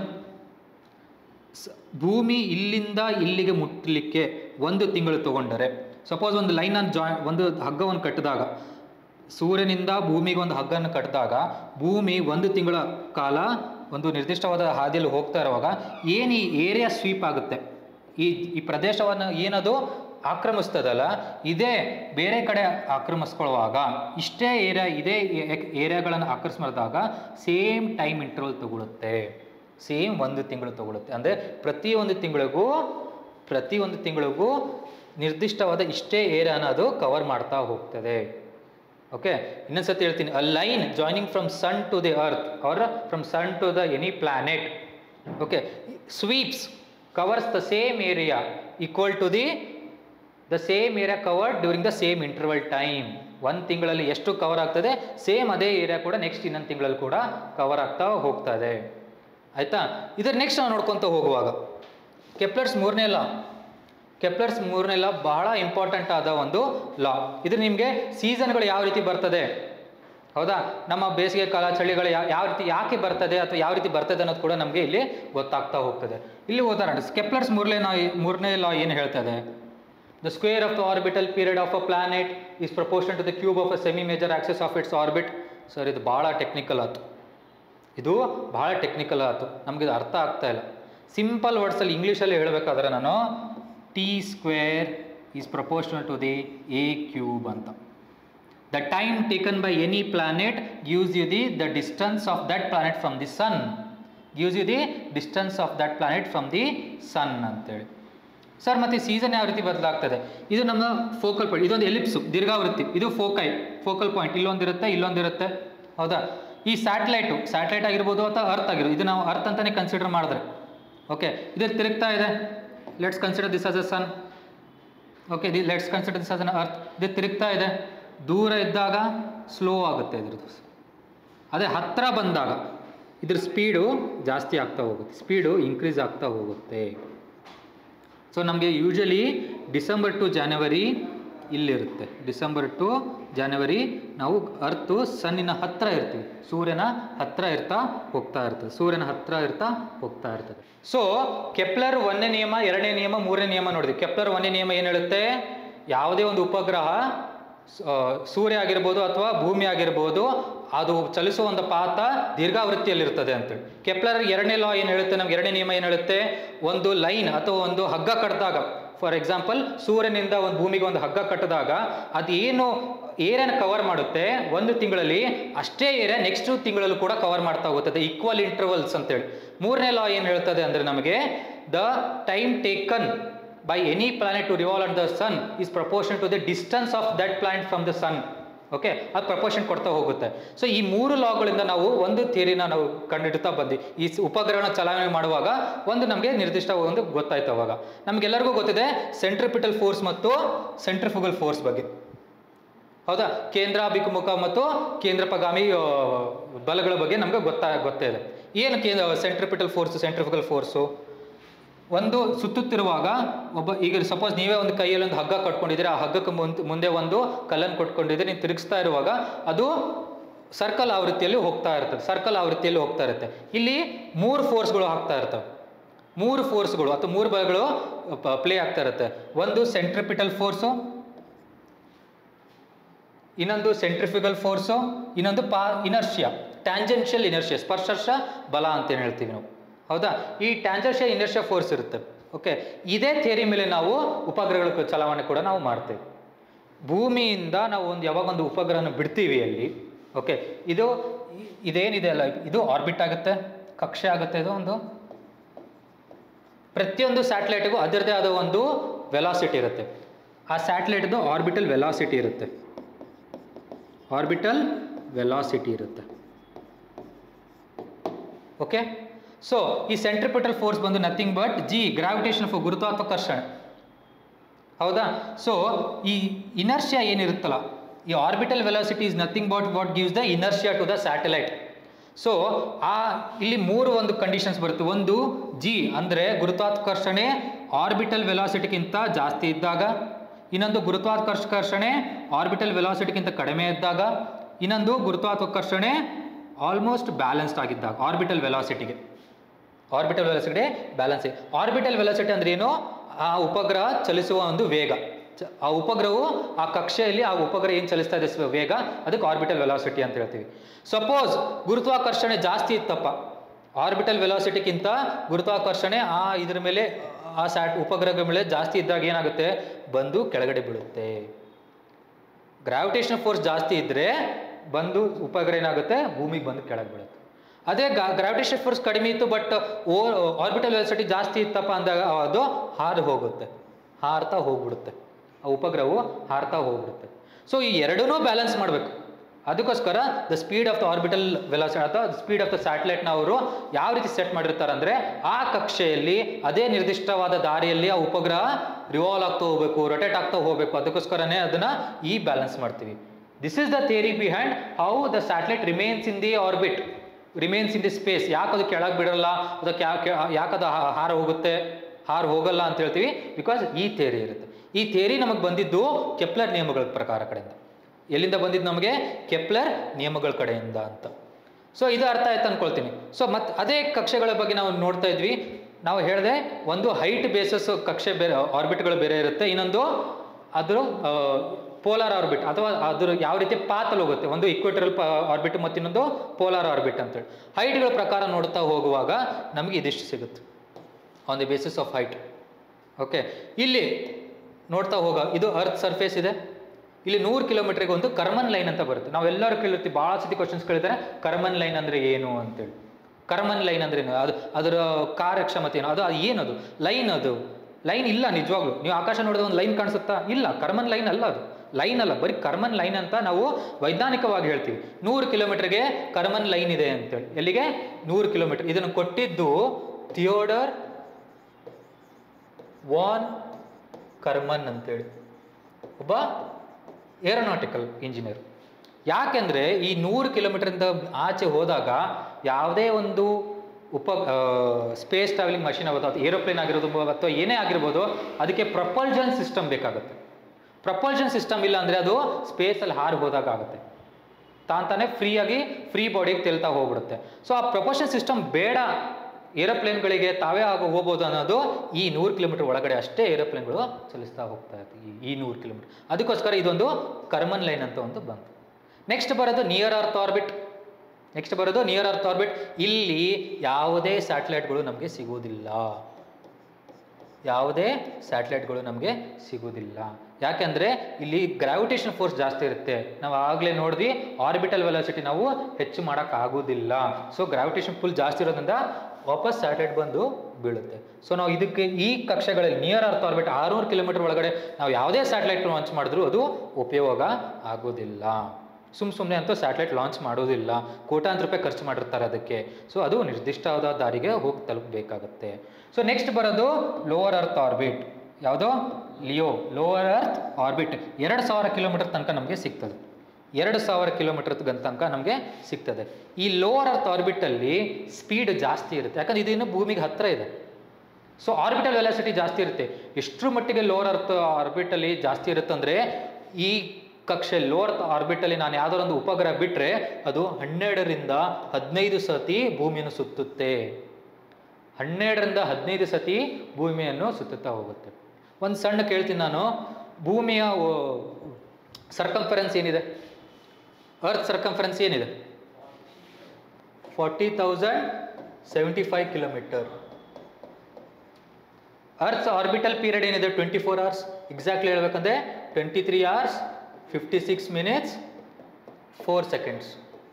ಸ- ಭೂಮಿ ಇಲ್ಲಿಂದ ಇಲ್ಲಿಗೆ ಮುಟ್ಟಲಿಕ್ಕೆ ಒಂದು ತಿಂಗಳು ತಗೊಂಡರೆ ಸಪೋಸ್ ಒಂದು ಲೈನನ್ನು ಜಾಯ್ ಒಂದು ಹಗ್ಗವನ್ನು ಕಟ್ಟಿದಾಗ ಸೂರ್ಯನಿಂದ ಭೂಮಿಗೆ ಒಂದು ಹಗ್ಗನ್ನು ಕಟ್ಟಿದಾಗ ಭೂಮಿ ಒಂದು ತಿಂಗಳ ಕಾಲ ಒಂದು ನಿರ್ದಿಷ್ಟವಾದ ಹಾದಿಯಲ್ಲಿ ಹೋಗ್ತಾ ಇರುವಾಗ ಏನು ಈ ಏರಿಯಾ ಸ್ವೀಪ್ ಆಗುತ್ತೆ ಈ ಈ ಪ್ರದೇಶವನ್ನು ಏನದು ಆಕ್ರಮಿಸ್ತದಲ್ಲ ಇದೇ ಬೇರೆ ಕಡೆ ಆಕ್ರಮಿಸ್ಕೊಳ್ಳುವಾಗ ಇಷ್ಟೇ ಏರಿಯಾ ಇದೇ ಏರಿಯಾಗಳನ್ನು ಆಕ್ರಮಿಸಿದಾಗ ಸೇಮ್ ಟೈಮ್ ಇಂಟರ್ವಲ್ ತಗೊಳುತ್ತೆ ಸೇಮ್ ಒಂದು ತಿಂಗಳು ತಗೊಳುತ್ತೆ ಅಂದರೆ ಪ್ರತಿಯೊಂದು ತಿಂಗಳಿಗೂ ಪ್ರತಿಯೊಂದು ತಿಂಗಳಿಗೂ ನಿರ್ದಿಷ್ಟವಾದ ಇಷ್ಟೇ ಏರಿಯಾನ ಅದು ಕವರ್ ಮಾಡ್ತಾ ಹೋಗ್ತದೆ ಓಕೆ ಇನ್ನೊಂದ್ಸತಿ ಹೇಳ್ತೀನಿ a line joining from sun to the earth or from sun to the any planet okay sweeps covers the same area equal to the the same area covered during the same interval time ಒಂದು ತಿಂಗಳಲ್ಲಿ ಎಷ್ಟು cover ಆಗ್ತದೆ same ಅದೇ area ಕೂಡ next ಇನ್ನೊಂದು ತಿಂಗಳಲ್ಲಿ ಕೂಡ cover ಆಗ್ತಾ ಹೋಗ್ತದೆ ಆಯಿತಾ ಇದರ ನೆಕ್ಸ್ಟ್ ನಾವು ನೋಡ್ಕೊತ ಹೋಗುವಾಗ ಕೆಪ್ಲರ್ಸ್ ಮೂರನೇ ಲಾ ಕೆಪ್ಲರ್ಸ್ ಮೂರನೇ ಲಾ ಬಹಳ ಇಂಪಾರ್ಟೆಂಟ್ ಆದ ಒಂದು ಲಾ ಇದು ನಿಮಗೆ ಸೀಸನ್ಗಳು ಯಾವ ರೀತಿ ಬರ್ತದೆ ಹೌದಾ ನಮ್ಮ ಬೇಸಿಗೆ ಕಾಲ ಚಳಿಗಳು ಯಾವ ಯಾವ ರೀತಿ ಯಾಕೆ ಬರ್ತದೆ ಅಥವಾ ಯಾವ ರೀತಿ ಬರ್ತದೆ ಅನ್ನೋದು ಕೂಡ ನಮಗೆ ಇಲ್ಲಿ ಗೊತ್ತಾಗ್ತಾ ಹೋಗ್ತದೆ ಇಲ್ಲಿ ಉದಾಹರಣೆ ಕೆಪ್ಲರ್ಸ್ ಮೂರನೇ ಲಾ ಮೂರನೇ ಲಾ ಏನು ಹೇಳ್ತದೆ the square of the orbital period of a planet is proportion to the cube of a semi major axes of its orbit sir ಇದು ಭಾಳ ಟೆಕ್ನಿಕಲ್ ಆಯ್ತು ಇದು ಭಾಳ ಟೆಕ್ನಿಕಲ್ ಆಯ್ತು ನಮಗೆ ಇದು ಅರ್ಥ ಆಗ್ತಾ ಇಲ್ಲ ಸಿಂಪಲ್ ವರ್ಡ್ಸಲ್ಲಿ ಇಂಗ್ಲೀಷಲ್ಲಿ ಹೇಳಬೇಕಾದ್ರೆ ನಾನು T square is proportional to the a cube ಅಂತ the time taken by any planet gives you the the distance of that planet from the sun gives you the distance of that planet from the sun ಅಂತೇಳಿ sir ಮತ್ತೆ season ಯಾವ ರೀತಿ ಬದಲಾಗ್ತದೆ ಇದು ನಮ್ಮ focal point ಇದೊಂದು ಎಲಿಪ್ಸು ದೀರ್ಘಾವೃತ್ತಿ ಇದು ಫೋಕೈ focal point ಇಲ್ಲೊಂದಿರುತ್ತೆ ಇಲ್ಲೊಂದಿರುತ್ತೆ ಹೌದಾ ಈ ಸ್ಯಾಟಲೈಟು ಸ್ಯಾಟಲೈಟ್ ಆಗಿರ್ಬೋದು ಅಥವಾ ಅರ್ತ್ ಆಗಿರ್ಬೋದು ಇದು ನಾವು ಅರ್ತ್ ಅಂತಲೇ ಕನ್ಸಿಡರ್ ಮಾಡಿದ್ರೆ ಓಕೆ ಇದು ತಿರುಗ್ತಾ ಇದೆ let's consider this as a sun okay the let's consider this as an earth ಇದು ತಿರುಗ್ತಾ ಇದೆ ದೂರ ಇದ್ದಾಗ ಸ್ಲೋ ಆಗುತ್ತೆ ಇದ್ರದ್ದು ಅದೇ ಹತ್ತಿರ ಬಂದಾಗ ಇದ್ರ ಸ್ಪೀಡು ಜಾಸ್ತಿ ಆಗ್ತಾ ಹೋಗುತ್ತೆ ಸ್ಪೀಡು ಇನ್ಕ್ರೀಸ್ ಆಗ್ತಾ ಹೋಗುತ್ತೆ ಸೊ ನಮಗೆ ಯೂಶಲಿ ಡಿಸೆಂಬರ್ ಟು ಜಾನ್ವರಿ ಇಲ್ಲಿರುತ್ತೆ ಡಿಸೆಂಬರ್ ಟು ಜಾನ್ವರಿ ನಾವು ಅರ್ತು ಸನ್ನಿನ ಹತ್ತಿರ ಇರ್ತೀವಿ ಸೂರ್ಯನ ಹತ್ತಿರ ಇರ್ತಾ ಹೋಗ್ತಾ ಇರ್ತದೆ ಸೂರ್ಯನ ಹತ್ತಿರ ಇರ್ತಾ ಹೋಗ್ತಾ ಇರ್ತದೆ ಸೊ ಕೆಪ್ಲರ್ ಒಂದನೇ ನಿಯಮ ಎರಡನೇ ನಿಯಮ ಮೂರನೇ ನಿಯಮ ನೋಡಿದ್ವಿ ಕೆಪ್ಲರ್ ಒಂದನೇ ನಿಯಮ ಏನು ಹೇಳುತ್ತೆ ಯಾವುದೇ ಒಂದು ಉಪಗ್ರಹ ಸ- ಆ, ಸೂರ್ಯ ಆಗಿರ್ಬೋದು ಅಥವಾ ಭೂಮಿ ಆಗಿರ್ಬೋದು ಅದು ಚಲಿಸುವ ಒಂದು ಪಾತ ದೀರ್ಘಾವೃತ್ತಿಯಲ್ಲಿರ್ತದೆ ಅಂತೇಳಿ ಕೆಪ್ಲರ್ ಎರಡನೇ ಲಾ ಏನು ಹೇಳುತ್ತೆ ನಮ್ಗೆ ಎರಡನೇ ನಿಯಮ ಏನು ಹೇಳುತ್ತೆ ಒಂದು ಲೈನ್ ಅಥವಾ ಒಂದು ಹಗ್ಗ ಕಟ್ಟಿದಾಗ ಫಾರ್ ಎಕ್ಸಾಂಪಲ್ ಸೂರ್ಯನಿಂದ ಒಂದು ಭೂಮಿಗೆ ಒಂದು ಹಗ್ಗ ಕಟ್ಟಿದಾಗ ಅದು ಏನು ಏರಿಯಾನ ಕವರ್ ಮಾಡುತ್ತೆ ಒಂದು ತಿಂಗಳಲ್ಲಿ ಅಷ್ಟೇ ಏರಿಯಾ ನೆಕ್ಸ್ಟ್ ತಿಂಗಳಲ್ಲೂ ಕೂಡ ಕವರ್ ಮಾಡ್ತಾ ಹೋಗುತ್ತದೆ ಈಕ್ವಲ್ ಇಂಟರ್ವಲ್ಸ್ ಅಂತೇಳಿ ಮೂರನೇ ಲಾ ಏನು ಹೇಳ್ತದೆ ಅಂದರೆ ನಮಗೆ the time taken by any planet to revolve on the sun is proportional to the distance of that planet from the sun okay ಅದು ಪ್ರಪೋರ್ಷನ್ ಕೊಡ್ತಾ ಹೋಗುತ್ತೆ ಸೊ ಈ ಮೂರು ಲಾಗಳಿಂದ ನಾವು ಒಂದು ಥಿಯರಿನ ನಾವು ಕಂಡುಹಿಡ್ತಾ ಬಂದ್ವಿ ಈ ಸ್- ಉಪಗ್ರಹನ ಚಲಾವಣೆ ಮಾಡುವಾಗ ಒಂದು ನಮಗೆ ನಿರ್ದಿಷ್ಟ ಒಂದು ಗೊತ್ತಾಯ್ತು ಅವಾಗ ನಮಗೆಲ್ಲರಿಗೂ ಗೊತ್ತಿದೆ ಸೆಂಟ್ರಿಪಿಟಲ್ ಫೋರ್ಸ್ ಮತ್ತು ಸೆಂಟ್ರಿಫುಗಲ್ ಫೋರ್ಸ್ ಬಗ್ಗೆ ಹೌದಾ ಕೇಂದ್ರಾಭಿಮುಖ ಮತ್ತು ಕೇಂದ್ರಪಗಾಮಿ ಆ, ಬಲಗಳ ಬಗ್ಗೆ ನಮಗೆ ಗೊತ್ತಾ ಗೊತ್ತೇ ಇದೆ ಏನು ಕೇಂದ್ರ ಸೆಂಟ್ರಿಪಿಟಲ್ ಫೋರ್ಸು ಸೆಂಟ್ರಿಫುಗಲ್ ಫೋರ್ಸು ಒಂದು ಸುತ್ತುತ್ತಿರುವಾಗ ಒಬ್ಬ ಈಗ ಸಪೋಸ್ ನೀವೇ ಒಂದು ಕೈಯಲ್ಲಿ ಒಂದು ಹಗ್ಗ ಕಟ್ಕೊಂಡಿದ್ದೀರಿ ಆ ಹಗ್ಗಕ್ಕೆ ಮುಂದೆ ಮುಂದೆ ಒಂದು ಕಲ್ಲನ್ನು ಕೊಟ್ಕೊಂಡಿದ್ದೀರಿ ನೀವು ತಿರುಗಿಸ್ತಾ ಇರುವಾಗ ಅದು ಸರ್ಕಲ್ ಆವೃತ್ತಿಯಲ್ಲಿ ಹೋಗ್ತಾ ಇರ್ತದೆ ಸರ್ಕಲ್ ಆವೃತ್ತಿಯಲ್ಲಿ ಹೋಗ್ತಾ ಇರುತ್ತೆ ಇಲ್ಲಿ ಮೂರು ಫೋರ್ಸ್ಗಳು ಆಗ್ತಾ ಇರ್ತವೆ ಮೂರು ಫೋರ್ಸ್ಗಳು ಅಥವಾ ಮೂರು ಬಲಗಳು ಪ್ಲೇ ಆಗ್ತಾ ಇರುತ್ತೆ ಒಂದು ಸೆಂಟ್ರಿಪಿಟಲ್ ಫೋರ್ಸು ಇನ್ನೊಂದು ಸೆಂಟ್ರಿಫಿಕಲ್ ಫೋರ್ಸು ಇನ್ನೊಂದು ಪಾ ಇನರ್ಷಿಯಾ ಟ್ಯಾಂಜೆನ್ಷಿಯಲ್ ಇನರ್ಷಿಯಾ ಸ್ಪರ್ಶರ್ಷ ಬಲ ಅಂತ ಏನ್ ಹೇಳ್ತೀವಿ ನಾವು ಹೌದಾ ಈ ಟ್ಯಾಂಜೆನ್ಷಿಯಲ್ ಇನರ್ಷಿಯಾ ಫೋರ್ಸ್ ಇರುತ್ತೆ ಓಕೆ ಇದೇ ಥಿಯರಿ ಮೇಲೆ ನಾವು ಉಪಗ್ರಹಗಳ ಚಲಾವಣೆ ಕೂಡ ನಾವು ಮಾಡ್ತೇವೆ ಭೂಮಿಯಿಂದ ನಾವು ಒಂದು ಯಾವಾಗ ಒಂದು ಉಪಗ್ರಹನ ಬಿಡ್ತೀವಿ ಅಲ್ಲಿ ಓಕೆ ಇದು ಇ- ಇದೇನಿದೆ ಅಲ್ಲ ಇದು ಆರ್ಬಿಟ್ ಆಗುತ್ತೆ ಕಕ್ಷೆ ಆಗುತ್ತೆ ಇದು ಒಂದು ಪ್ರತಿಯೊಂದು ಸ್ಯಾಟಲೈಟ್ಗೂ ಅದರದೇ ಆದ ಒಂದು ವೆಲಾಸಿಟಿ ಇರುತ್ತೆ ಆ ಸ್ಯಾಟಲೈಟ್ದು ಆರ್ಬಿಟಲ್ ವೆಲಾಸಿಟಿ ಇರುತ್ತೆ ಆರ್ಬಿಟಲ್ ವೆಲಾಸಿಟಿ ಇರುತ್ತೆ ಓಕೆ ಸೊ ಈ ಸೆಂಟ್ರಿಪಿಟಲ್ ಫೋರ್ಸ್ ಬಂದು nothing but G gravitation force ಗುರುತ್ವಾಕರ್ಷಣೆ ಹೌದಾ ಸೊ ಈ ಇನರ್ಷಿಯಾ ಏನಿರುತ್ತಲ್ಲ ಈ orbital velocity is nothing but what gives the inertia to the satellite so ಆ ಇಲ್ಲಿ ಮೂರು ಒಂದು ಕಂಡೀಷನ್ಸ್ ಬರುತ್ತೆ ಒಂದು ಜಿ ಅಂದರೆ ಗುರುತ್ವಾಕರ್ಷಣೆ ಆರ್ಬಿಟಲ್ ವೆಲಾಸಿಟಿಗಿಂತ ಜಾಸ್ತಿ ಇದ್ದಾಗ ಇನ್ನೊಂದು ಗುರುತ್ವಾಕರ್ಷಣೆ ಆರ್ಬಿಟಲ್ ವೆಲಾಸಿಟಿಗಿಂತ ಕಡಿಮೆ ಇದ್ದಾಗ ಇನ್ನೊಂದು ಗುರುತ್ವಾಕರ್ಷಣೆ ಆಲ್ಮೋಸ್ಟ್ ಬ್ಯಾಲೆನ್ಸ್ಡ್ ಆಗಿದ್ದಾಗ ಆರ್ಬಿಟಲ್ ವೆಲಾಸಿಟಿಗೆ orbital velocity balance orbital velocity ಅಂದ್ರೆ ಏನು ಆ ಉಪಗ್ರಹ ಚಲಿಸುವ ಒಂದು ವೇಗ ಚ- ಆ ಉಪಗ್ರಹವು ಆ ಕಕ್ಷೆಯಲ್ಲಿ ಆ ಉಪಗ್ರಹ ಏನು ಚಲಿಸ್ತಾ ಇದೆ ಸ- ವೇಗ ಅದಕ್ಕೆ ಆರ್ಬಿಟಲ್ ವೆಲಾಸಿಟಿ ಅಂತ ಹೇಳ್ತೀವಿ ಸಪೋಸ್ ಗುರುತ್ವಾಕರ್ಷಣೆ ಜಾಸ್ತಿ ಇತ್ತಪ್ಪ ಆರ್ಬಿಟಲ್ ವೆಲಾಸಿಟಿಗಿಂತ ಗುರುತ್ವಾಕರ್ಷಣೆ ಆ ಇದ್ರ ಮೇಲೆ ಆ ಸ್ಯಾಟ್ ಉಪಗ್ರಹಗಳ ಮೇಲೆ ಜಾಸ್ತಿ ಇದ್ದಾಗ ಏನಾಗುತ್ತೆ ಬಂದು ಕೆಳಗಡೆ ಬೀಳುತ್ತೆ ಗ್ರಾವಿಟೇಷನ್ ಫೋರ್ಸ್ ಜಾಸ್ತಿ ಇದ್ದರೆ ಬಂದು ಉಪಗ್ರಹ ಏನಾಗುತ್ತೆ ಭೂಮಿಗೆ ಬಂದು ಕೆಳಗೆ ಬೀಳುತ್ತೆ ಅದೇ ಗ್ರಾವಿಟೇಷನ್ ಫೋರ್ಸ್ ಕಡಿಮೆ ಇತ್ತು ಬಟ್ ಓ ಆರ್ಬಿಟಲ್ ವೆಲಾಸಿಟಿ ಜಾಸ್ತಿ ಇತ್ತಪ್ಪ ಅಂದಾಗ ಅದು ಹಾರಿ ಹೋಗುತ್ತೆ ಹಾರ್ತಾ ಹೋಗ್ಬಿಡುತ್ತೆ ಆ ಉಪಗ್ರಹವು ಹಾರ್ತಾ ಹೋಗ್ಬಿಡುತ್ತೆ ಸೊ ಈ ಎರಡನ್ನೂ ಬ್ಯಾಲೆನ್ಸ್ ಮಾಡಬೇಕು ಅದಕ್ಕೋಸ್ಕರ the speed of the orbital velocity ಅಥವಾ ಸ್ಪೀಡ್ ಆಫ್ ದ ಸ್ಯಾಟಲೈಟ್ನ ಅವರು ಯಾವ ರೀತಿ ಸೆಟ್ ಮಾಡಿರ್ತಾರೆ ಅಂದರೆ ಆ ಕಕ್ಷೆಯಲ್ಲಿ ಅದೇ ನಿರ್ದಿಷ್ಟವಾದ ದಾರಿಯಲ್ಲಿ ಆ ಉಪಗ್ರಹ ರಿವಾಲ್ವ್ ಆಗ್ತಾ ಹೋಗಬೇಕು ರೊಟೇಟ್ ಆಗ್ತಾ ಹೋಗಬೇಕು ಅದಕ್ಕೋಸ್ಕರನೇ ಅದನ್ನ ಈ ಬ್ಯಾಲೆನ್ಸ್ ಮಾಡ್ತೀವಿ this is the theory behind how the satellite remains in the orbit remains in the space ಯಾಕೆ ಅದು ಕೆಳಗೆ ಬಿಡಲ್ಲ ಅದಕ್ಕೆ ಯಾಕೆ ಅದು ಹಾ- ಹಾರ ಹೋಗುತ್ತೆ ಹಾರ ಹೋಗಲ್ಲ ಅಂತ ಹೇಳ್ತೀವಿ ಬಿಕಾಸ್ ಈ ಥಿಯರಿ ಇರುತ್ತೆ ಈ ಥಿಯರಿ ನಮಗೆ ಬಂದಿದ್ದು ಕೆಪ್ಲರ್ ನಿಯಮಗಳ ಪ್ರಕಾರ ಕಡೆಯಿಂದ ಎಲ್ಲಿಂದ ಬಂದಿದ್ದು ನಮಗೆ ಕೆಪ್ಲರ್ ನಿಯಮಗಳ ಕಡೆಯಿಂದ ಅಂತ ಸೊ ಇದು ಅರ್ಥ ಆಯ್ತು ಅನ್ಕೊಳ್ತೀನಿ ಸೊ ಮತ್ತೆ ಅದೇ ಕಕ್ಷೆಗಳ ಬಗ್ಗೆ ನಾವು ನೋಡ್ತಾ ಇದ್ವಿ ನಾವು ಹೇಳಿದೆ ಒಂದು ಹೈಟ್ ಬೇಸಸ್ ಕಕ್ಷೆ ಬೇರೆ ಆರ್ಬಿಟ್ಗಳು ಬೇರೆ ಇರುತ್ತೆ ಇನ್ನೊಂದು ಅದ್ರ ಪೋಲಾರ್ ಆರ್ಬಿಟ್ ಅಥವಾ ಅದ್ರ ಯಾವ ರೀತಿ ಪಾತಲ್ಲಿ ಹೋಗುತ್ತೆ ಒಂದು ಇಕ್ವೇಟರಲ್ ಆರ್ಬಿಟ್ ಮತ್ತು ಇನ್ನೊಂದು ಪೋಲಾರ್ ಆರ್ಬಿಟ್ ಅಂತೇಳಿ ಹೈಟ್ಗಳ ಪ್ರಕಾರ ನೋಡ್ತಾ ಹೋಗುವಾಗ ನಮಗೆ ಇದಿಷ್ಟು ಸಿಗುತ್ತೆ on the basis of height okay ಇಲ್ಲಿ ನೋಡ್ತಾ ಹೋಗ ಇದು ಅರ್ತ್ ಸರ್ಫೇಸ್ ಇದೆ ಇಲ್ಲಿ ನೂರು ಕಿಲೋಮೀಟರ್ಗೆ ಒಂದು ಕರ್ಮನ್ ಲೈನ್ ಅಂತ ಬರುತ್ತೆ ನಾವೆಲ್ಲರೂ ಕೇಳಿರ್ತೀವಿ ಭಾಳ ಸತಿ ಕ್ವಶನ್ಸ್ ಕೇಳಿದ್ದಾರೆ ಕರ್ಮನ್ ಲೈನ್ ಅಂದರೆ ಏನು ಅಂತೇಳಿ ಕರ್ಮನ್ ಲೈನ್ ಅಂದ್ರೆ ಏನು ಅದು ಅದರ ಕಾರ್ಯಕ್ಷಮತೆ ಏನು ಅದು ಅದು ಏನದು ಲೈನ್ ಅದು ಲೈನ್ ಇಲ್ಲ ನಿಜವಾಗ್ಲು ನೀವು ಆಕಾಶ ನೋಡಿದ ಒಂದು ಲೈನ್ ಕಾಣಿಸುತ್ತಾ ಇಲ್ಲ ಕರ್ಮನ್ ಲೈನ್ ಅಲ್ಲ ಅದು ಲೈನ್ ಅಲ್ಲ ಬರೀ ಕರ್ಮನ್ ಲೈನ್ ಅಂತ ನಾವು ವೈಜ್ಞಾನಿಕವಾಗಿ ಹೇಳ್ತೀವಿ ನೂರು ಕಿಲೋಮೀಟರ್ಗೆ ಕರ್ಮನ್ ಲೈನ್ ಇದೆ ಅಂತೇಳಿ ಎಲ್ಲಿಗೆ ನೂರು ಕಿಲೋಮೀಟರ್ ಇದನ್ನು ಕೊಟ್ಟಿದ್ದು ಥಿಯೋಡರ್ ವಾನ್ ಕರ್ಮನ್ ಅಂತೇಳಿ ಒಬ್ಬ ಏರೋನಾಟಿಕಲ್ ಇಂಜಿನಿಯರ್ ಯಾಕೆಂದರೆ ಈ ನೂರು ಕಿಲೋಮೀಟರಿಂದ ಆಚೆ ಹೋದಾಗ ಯಾವುದೇ ಒಂದು ಉಪ ಸ್ಪೇಸ್ ಟ್ರಾವೆಲಿಂಗ್ ಮಷಿನ್ ಆಗೋದು ಅಥವಾ ಏರೋಪ್ಲೇನ್ ಆಗಿರೋದು ಅಥವಾ ಏನೇ ಆಗಿರ್ಬೋದು ಅದಕ್ಕೆ ಪ್ರಪಲ್ಜನ್ ಸಿಸ್ಟಮ್ ಬೇಕಾಗುತ್ತೆ ಪ್ರಪಲ್ಷನ್ ಸಿಸ್ಟಮ್ ಇಲ್ಲ ಅಂದರೆ ಅದು ಸ್ಪೇಸಲ್ಲಿ ಹಾರಿ ಹೋದಾಗ ಆಗುತ್ತೆ ತಾನ್ ತಾನೇ ಫ್ರೀಯಾಗಿ ಫ್ರೀ ಬಾಡಿಗೆ ತೇಲ್ತಾ ಹೋಗ್ಬಿಡುತ್ತೆ ಸೊ ಆ ಪ್ರಪೋಷನ್ ಸಿಸ್ಟಮ್ ಬೇಡ ಏರೋಪ್ಲೇನ್ಗಳಿಗೆ ತಾವೇ ಆಗ ಹೋಗ್ಬೋದು ಅನ್ನೋದು ಈ ನೂರು ಕಿಲೋಮೀಟರ್ ಒಳಗಡೆ ಅಷ್ಟೇ ಏರೋಪ್ಲೇನ್ಗಳು ಚಲಿಸ್ತಾ ಹೋಗ್ತಾ ಇತ್ತು ಈ ಈ ನೂರು ಕಿಲೋಮೀಟರ್ ಅದಕ್ಕೋಸ್ಕರ ಇದೊಂದು ಕರ್ಮನ್ ಲೈನ್ ಅಂತ ಒಂದು ಬಂತು ನೆಕ್ಸ್ಟ್ ಬರೋದು ನಿಯರ್ ಅರ್ತ್ ಆರ್ಬಿಟ್ ನೆಕ್ಸ್ಟ್ ಬರೋದು ನಿಯರ್ ಅರ್ತ್ ಆರ್ಬಿಟ್ ಇಲ್ಲಿ ಯಾವುದೇ ಸ್ಯಾಟಲೈಟ್ಗಳು ನಮಗೆ ಸಿಗೋದಿಲ್ಲ ಯಾವುದೇ ಸ್ಯಾಟಲೈಟ್ಗಳು ನಮಗೆ ಸಿಗೋದಿಲ್ಲ ಯಾಕೆಂದರೆ ಇಲ್ಲಿ ಗ್ರಾವಿಟೇಷನ್ ಫೋರ್ಸ್ ಜಾಸ್ತಿ ಇರುತ್ತೆ ನಾವು ಆಗಲೇ ನೋಡಿದ್ವಿ ಆರ್ಬಿಟಲ್ ವೆಲಾಸಿಟಿ ನಾವು ಹೆಚ್ಚು ಮಾಡೋಕ್ಕಾಗೋದಿಲ್ಲ ಸೊ ಗ್ರಾವಿಟೇಷನ್ ಫುಲ್ ಜಾಸ್ತಿ ಇರೋದ್ರಿಂದ ವಾಪಸ್ ಸ್ಯಾಟಲೈಟ್ ಬಂದು ಬೀಳುತ್ತೆ ಸೊ ನಾವು ಇದಕ್ಕೆ ಈ ಕಕ್ಷೆಗಳಲ್ಲಿ ನಿಯರ್ ಅರ್ತ್ ಆರ್ಬಿಟ್ ಆರುನೂರು ಕಿಲೋಮೀಟರ್ ಒಳಗಡೆ ನಾವು ಯಾವುದೇ ಸ್ಯಾಟಲೈಟ್ ಲಾಂಚ್ ಮಾಡಿದ್ರೂ ಅದು ಉಪಯೋಗ ಆಗೋದಿಲ್ಲ ಸುಮ್ಮ ಸುಮ್ಮನೆ ಅಂತೂ ಸ್ಯಾಟಲೈಟ್ ಲಾಂಚ್ ಮಾಡೋದಿಲ್ಲ ಕೋಟ್ಯಾಂತರ ರೂಪಾಯಿ ಖರ್ಚು ಮಾಡಿರ್ತಾರೆ ಅದಕ್ಕೆ ಸೊ ಅದು ನಿರ್ದಿಷ್ಟವಾದ ದಾರಿಗೆ ಹೋಗಿ ತಲುಪಬೇಕಾಗತ್ತೆ ಸೊ ನೆಕ್ಸ್ಟ್ ಬರೋದು ಲೋವರ್ ಅರ್ತ್ ಆರ್ಬಿಟ್ ಯಾವುದೋ ಲಿಯೋ ಲೋವರ್ ಅರ್ತ್ ಆರ್ಬಿಟ್ ಎರಡು ಸಾವಿರ ಕಿಲೋಮೀಟರ್ ತನಕ ನಮಗೆ ಸಿಗ್ತದೆ ಎರಡು ಸಾವಿರ ಕಿಲೋಮೀಟರ್ ತನಕ ನಮಗೆ ಸಿಗ್ತದೆ ಈ ಲೋವರ್ ಅರ್ತ್ ಆರ್ಬಿಟಲ್ಲಿ ಸ್ಪೀಡ್ ಜಾಸ್ತಿ ಇರುತ್ತೆ ಯಾಕಂದ್ರೆ ಇದು ಇನ್ನು ಭೂಮಿಗೆ ಹತ್ತಿರ ಇದೆ ಸೊ ಆರ್ಬಿಟಲ್ ವೆಲಾಸಿಟಿ ಜಾಸ್ತಿ ಇರುತ್ತೆ ಎಷ್ಟರ ಮಟ್ಟಿಗೆ ಲೋವರ್ ಅರ್ತ್ ಆರ್ಬಿಟಲ್ಲಿ ಜಾಸ್ತಿ ಇರುತ್ತೆ ಅಂದರೆ ಈ ಕಕ್ಷೆ ಲೋವರ್ ಆರ್ಬಿಟಲ್ಲಿ ನಾನು ಯಾವ್ದಾದ್ರು ಒಂದು ಉಪಗ್ರಹ ಬಿಟ್ಟರೆ ಅದು ಹನ್ನೆರಡರಿಂದ ಹದಿನೈದು ಸತಿ ಭೂಮಿಯನ್ನು ಸುತ್ತುತ್ತೆ ಹನ್ನೆರಡರಿಂದ ಹದಿನೈದು ಸತಿ ಭೂಮಿಯನ್ನು ಸುತ್ತುತ್ತಾ ಹೋಗುತ್ತೆ ಒಂದು ಸಣ್ಣ ಕೇಳ್ತೀನಿ ನಾನು ಭೂಮಿಯ ಸರ್ಕಂಫರೆನ್ಸ್ ಏನಿದೆ ಅರ್ತ್ ಸರ್ಕಂಫರೆನ್ಸ್ ಏನಿದೆ forty thousand seventy five kilometre earth's orbital period ಏನಿದೆ ಟ್ವೆಂಟಿ ಫೋರ್ ಅವರ್ಸ್ ಎಕ್ಸಾಕ್ಟ್ಲಿ ಹೇಳ್ಬೇಕಂದ್ರೆ twenty three hours fifty six minutes four seconds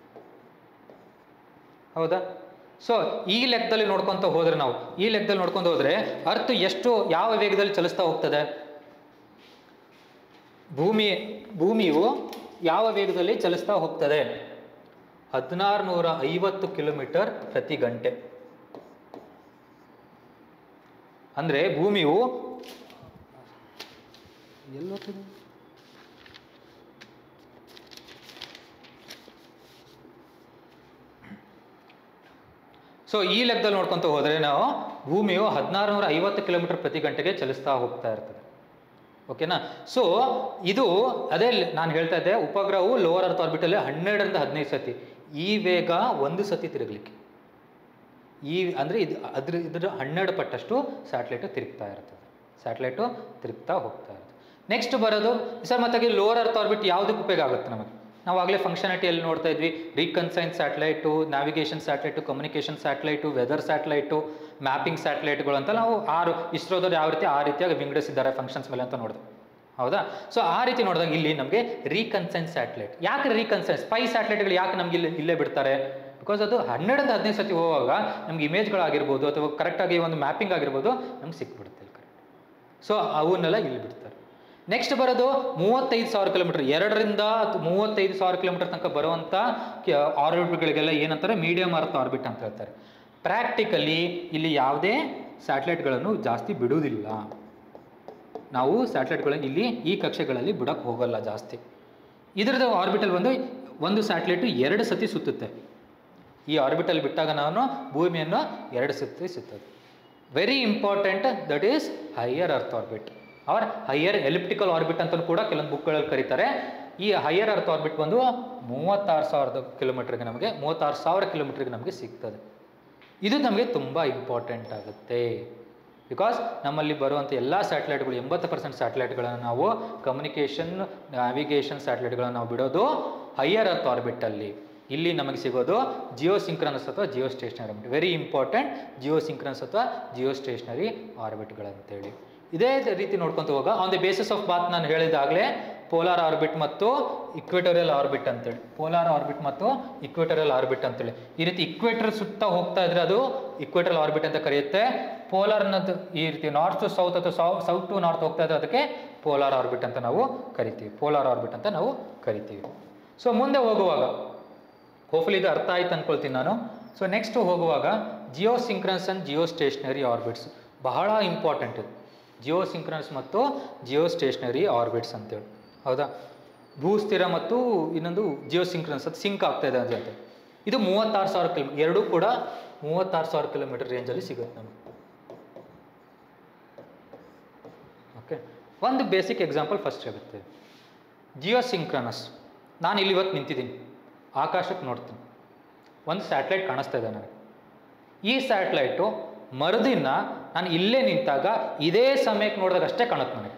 ಹೌದಾ ಸೊ ಈ ಲೆಕ್ಕದಲ್ಲಿ ನೋಡ್ಕೊಂತ ಹೋದ್ರೆ ನಾವು ಈ ಲೆಕ್ಕದಲ್ಲಿ ನೋಡ್ಕೊಂಡು ಹೋದ್ರೆ ಅರ್ತ್ ಎಷ್ಟು ಯಾವ ವೇಗದಲ್ಲಿ ಚಲಿಸ್ತಾ ಹೋಗ್ತದೆ ಭೂಮಿ ಭೂಮಿಯು ಯಾವ ವೇಗದಲ್ಲಿ ಚಲಿಸ್ತಾ ಹೋಗ್ತದೆ ಹದಿನಾರು ನೂರ ಐವತ್ತು ಕಿಲೋಮೀಟರ್ ಪ್ರತಿ ಗಂಟೆ ಅಂದ್ರೆ ಭೂಮಿಯು ಎಲ್ಲೋಗ್ತದೆ ಸೊ ಈ ಲೆಕ್ಕದಲ್ಲಿ ನೋಡ್ಕೊಂತ ಹೋದರೆ ನಾವು ಭೂಮಿಯು ಹದಿನಾರು ನೂರ ಐವತ್ತು ಕಿಲೋಮೀಟರ್ ಪ್ರತಿ ಗಂಟೆಗೆ ಚಲಿಸ್ತಾ ಹೋಗ್ತಾ ಇರ್ತದೆ ಓಕೆನಾ ಸೊ ಇದು ಅದೇ ಲ್- ನಾನು ಹೇಳ್ತಾ ಇದ್ದೆ ಉಪಗ್ರಹವು ಲೋವರ್ ಅರ್ತ್ ಆರ್ಬಿಟಲ್ಲಿ ಹನ್ನೆರಡರಿಂದ ಹದಿನೈದು ಸತಿ ಈ ವೇಗ ಒಂದು ಸತಿ ತಿರುಗಲಿಕ್ಕೆ ಈ ಅಂದರೆ ಇದು ಅದ್ರ ಇದ್ರ ಹನ್ನೆರಡು ಪಟ್ಟಷ್ಟು ಸ್ಯಾಟಲೈಟು ತಿರುಗ್ತಾ ಇರ್ತದೆ ಸ್ಯಾಟಲೈಟು ತಿರುಗ್ತಾ ಹೋಗ್ತಾ ಇರ್ತದೆ ನೆಕ್ಸ್ಟ್ ಬರೋದು ಸರ್ ಮತ್ತೆ ಲೋವರ್ ಅರ್ತ್ ಆರ್ಬಿಟ್ ಯಾವುದಕ್ಕೆ ಉಪಯೋಗ ಆಗುತ್ತೆ ನಮಗೆ ನಾವು ಆಗಲೇ ಫಂಕ್ಷನಾಲಿಟಿಯಲ್ಲಿ ನೋಡ್ತಾ ಇದ್ವಿ reconnaissance satellite navigation satellite communication satellite weather satellite mapping ಸ್ಯಾಟಲೈಟ್ಗಳು ಅಂತ ನಾವು ಆರು ಇಸ್ರೋದವ್ರು ಯಾವ ರೀತಿ ಆ ರೀತಿಯಾಗಿ ವಿಂಗಡಿಸಿದ್ದಾರೆ ಫಂಕ್ಷನ್ಸ್ ಮೇಲೆ ಅಂತ ನೋಡಿದೆ ಹೌದಾ ಸೊ ಆ ರೀತಿ ನೋಡಿದಾಗ ಇಲ್ಲಿ ನಮಗೆ ರೀಕನ್ಸೈನ್ ಸ್ಯಾಟಲೈಟ್ ಯಾಕೆ ರೀಕನ್ಸೈನ್ ಸ್ಪೈ ಸ್ಯಾಟಲೈಟ್ಗಳು ಯಾಕೆ ನಮ್ಗೆ ಇಲ್ಲಿ ಇಲ್ಲೇ ಬಿಡ್ತಾರೆ ಬಿಕಾಸ್ ಅದು ಹನ್ನೆರಡರಿಂದ ಹದಿನೈದು ಸತಿ ಹೋಗುವಾಗ ನಮ್ಗೆ ಇಮೇಜ್ಗಳಾಗಿರ್ಬೋದು ಅಥವಾ ಕರೆಕ್ಟಾಗಿ ಒಂದು ಮ್ಯಾಪಿಂಗ್ ಆಗಿರ್ಬೋದು ನಮ್ಗೆ ಸಿಕ್ಬಿಡುತ್ತೆ ಇಲ್ಲಿ ಕರೆಕ್ಟ್ ಸೊ ಅವನ್ನೆಲ್ಲ ಇಲ್ಲಿ ಬಿಡ್ತಾರೆ ನೆಕ್ಸ್ಟ್ ಬರೋದು ಮೂವತ್ತೈದು ಸಾವಿರ ಕಿಲೋಮೀಟರ್ ಎರಡರಿಂದ ತ- ಮೂವತ್ತೈದು ಸಾವಿರ ಕಿಲೋಮೀಟರ್ ತನಕ ಬರುವಂಥ ಆರ್ಬಿಟ್ಗಳಿಗೆಲ್ಲ ಏನಂತಾರೆ ಮೀಡಿಯಂ ಅರ್ತ್ ಆರ್ಬಿಟ್ ಅಂತ ಹೇಳ್ತಾರೆ ಪ್ರಾಕ್ಟಿಕಲಿ ಇಲ್ಲಿ ಯಾವುದೇ ಸ್ಯಾಟಲೈಟ್ಗಳನ್ನು ಜಾಸ್ತಿ ಬಿಡುವುದಿಲ್ಲ ನಾವು ಸ್ಯಾಟಲೈಟ್ಗಳನ್ನು ಇಲ್ಲಿ ಈ ಕಕ್ಷೆಗಳಲ್ಲಿ ಬಿಡಕ್ಕೆ ಹೋಗಲ್ಲ ಜಾಸ್ತಿ ಇದರದ್ದು ಆರ್ಬಿಟಲ್ ಬಂದು ಒಂದು ಸ್ಯಾಟಲೈಟು ಎರಡು ಸತಿ ಸುತ್ತುತ್ತೆ ಈ ಆರ್ಬಿಟಲ್ ಬಿಟ್ಟಾಗ ನಾನು ಭೂಮಿಯನ್ನು ಎರಡು ಸತಿ ಸುತ್ತದೆ very important that is higher earth orbit or higher elliptical orbit ಅಂತ ಕೂಡ ಕೆಲವೊಂದು ಬುಕ್ಗಳಲ್ಲಿ ಕರೀತಾರೆ ಈ ಹೈಯರ್ ಅರ್ತ್ ಆರ್ಬಿಟ್ ಬಂದು ಮೂವತ್ತಾರು ಸಾವಿರದ ಕಿಲೋಮೀಟರ್ಗೆ ನಮಗೆ ಮೂವತ್ತಾರು ಸಾವಿರ ಕಿಲೋಮೀಟರ್ಗೆ ನಮಗೆ ಸಿಗ್ತದೆ ಇದು ನಮಗೆ ತುಂಬ ಇಂಪಾರ್ಟೆಂಟ್ ಆಗುತ್ತೆ ಬಿಕಾಸ್ ನಮ್ಮಲ್ಲಿ ಬರುವಂಥ ಎಲ್ಲ ಸ್ಯಾಟಲೈಟ್ಗಳು ಎಂಬತ್ತು ಪರ್ಸೆಂಟ್ ಸ್ಯಾಟಲೈಟ್ಗಳನ್ನು ನಾವು ಕಮ್ಯುನಿಕೇಷನ್ ನ್ಯಾವಿಗೇಷನ್ ಸ್ಯಾಟಲೈಟ್ಗಳನ್ನು ನಾವು ಬಿಡೋದು ಹೈಯರ್ ಅರ್ತ್ ಆರ್ಬಿಟಲ್ಲಿ ಇಲ್ಲಿ ನಮಗೆ ಸಿಗೋದು ಜಿಯೋ ಸಿಂಕ್ರನಸ್ ಅಥವಾ geostationary orbit very important geosynchronous ಅಥವಾ ಜಿಯೋ ಸ್ಟೇಷನರಿ ಆರ್ಬಿಟ್ಗಳಂತೇಳಿ ಇದೇ ರೀತಿ ನೋಡ್ಕೊಂತ ಹೋಗ on the basis of both ನಾನು ಹೇಳಿದಾಗಲೇ ಪೋಲಾರ್ ಆರ್ಬಿಟ್ ಮತ್ತು ಇಕ್ವೇಟೋರಿಯಲ್ ಆರ್ಬಿಟ್ ಅಂತೇಳಿ ಪೋಲಾರ್ ಆರ್ಬಿಟ್ ಮತ್ತು ಇಕ್ವೇಟೋರಿಯಲ್ ಆರ್ಬಿಟ್ ಅಂತೇಳಿ ಈ ರೀತಿ ಇಕ್ವೇಟರ್ ಸುತ್ತ ಹೋಗ್ತಾ ಇದ್ರೆ ಅದು ಇಕ್ವೇಟರಲ್ ಆರ್ಬಿಟ್ ಅಂತ ಕರೆಯುತ್ತೆ ಪೋಲಾರ್ ಅನ್ನೋದು ಈ ರೀತಿ ನಾರ್ತ್ ಟು ಸೌತ್ ಅಥವಾ ಸೌ ಸೌತ್ ಟು ನಾರ್ತ್ ಹೋಗ್ತಾ ಇದ್ರೆ ಅದಕ್ಕೆ ಪೋಲಾರ್ ಆರ್ಬಿಟ್ ಅಂತ ನಾವು ಕರಿತೀವಿ ಪೋಲಾರ್ ಆರ್ಬಿಟ್ ಅಂತ ನಾವು ಕರಿತೀವಿ ಸೊ ಮುಂದೆ ಹೋಗುವಾಗ ಹೋಪ್ಫುಲಿ ಇದು ಅರ್ಥ ಆಯ್ತು ಅನ್ಕೊಳ್ತೀನಿ ನಾನು ಸೊ ನೆಕ್ಸ್ಟ್ ಹೋಗುವಾಗ geosynchronous and geostationary orbits ಬಹಳ ಇಂಪಾರ್ಟೆಂಟ್ ಇದು ಜಿಯೋ ಸಿಂಕ್ರನ್ಸ್ ಮತ್ತು ಜಿಯೋ ಸ್ಟೇಷನರಿ ಆರ್ಬಿಟ್ಸ್ ಅಂತೇಳಿ ಹೌದಾ ಭೂಸ್ಥಿರ ಮತ್ತು ಇನ್ನೊಂದು ಜಿಯೋ ಸಿಂಕ್ರನ್ಸ್ ಅದು ಸಿಂಕ್ ಆಗ್ತಾ ಇದೆ ಅಂತ ಇದು ಮೂವತ್ತಾರು ಸಾವಿರ ಕಿಲೋಮೀಟರ್ ಎರಡೂ ಕೂಡ ಮೂವತ್ತಾರು ಸಾವಿರ ಕಿಲೋಮೀಟರ್ ರೇಂಜಲ್ಲಿ ಸಿಗುತ್ತೆ ನಮಗೆ ಓಕೆ ಒಂದು ಬೇಸಿಕ್ ಎಕ್ಸಾಂಪಲ್ ಫಸ್ಟ್ ಹೇಳುತ್ತೆ ಜಿಯೋ ಸಿಂಕ್ರನಸ್ ನಾನು ಇಲ್ಲಿ ಇವತ್ತು ನಿಂತಿದ್ದೀನಿ ಆಕಾಶಕ್ಕೆ ನೋಡ್ತೀನಿ ಒಂದು ಸ್ಯಾಟಲೈಟ್ ಕಾಣಿಸ್ತಾ ಇದೆ ನನಗೆ ಈ ಸ್ಯಾಟಲೈಟು ಮರುದಿನ ನಾನು ಇಲ್ಲೇ ನಿಂತಾಗ ಇದೇ ಸಮಯಕ್ಕೆ ನೋಡಿದಾಗ ಅಷ್ಟೇ ಕಾಣುತ್ತೆ ನನಗೆ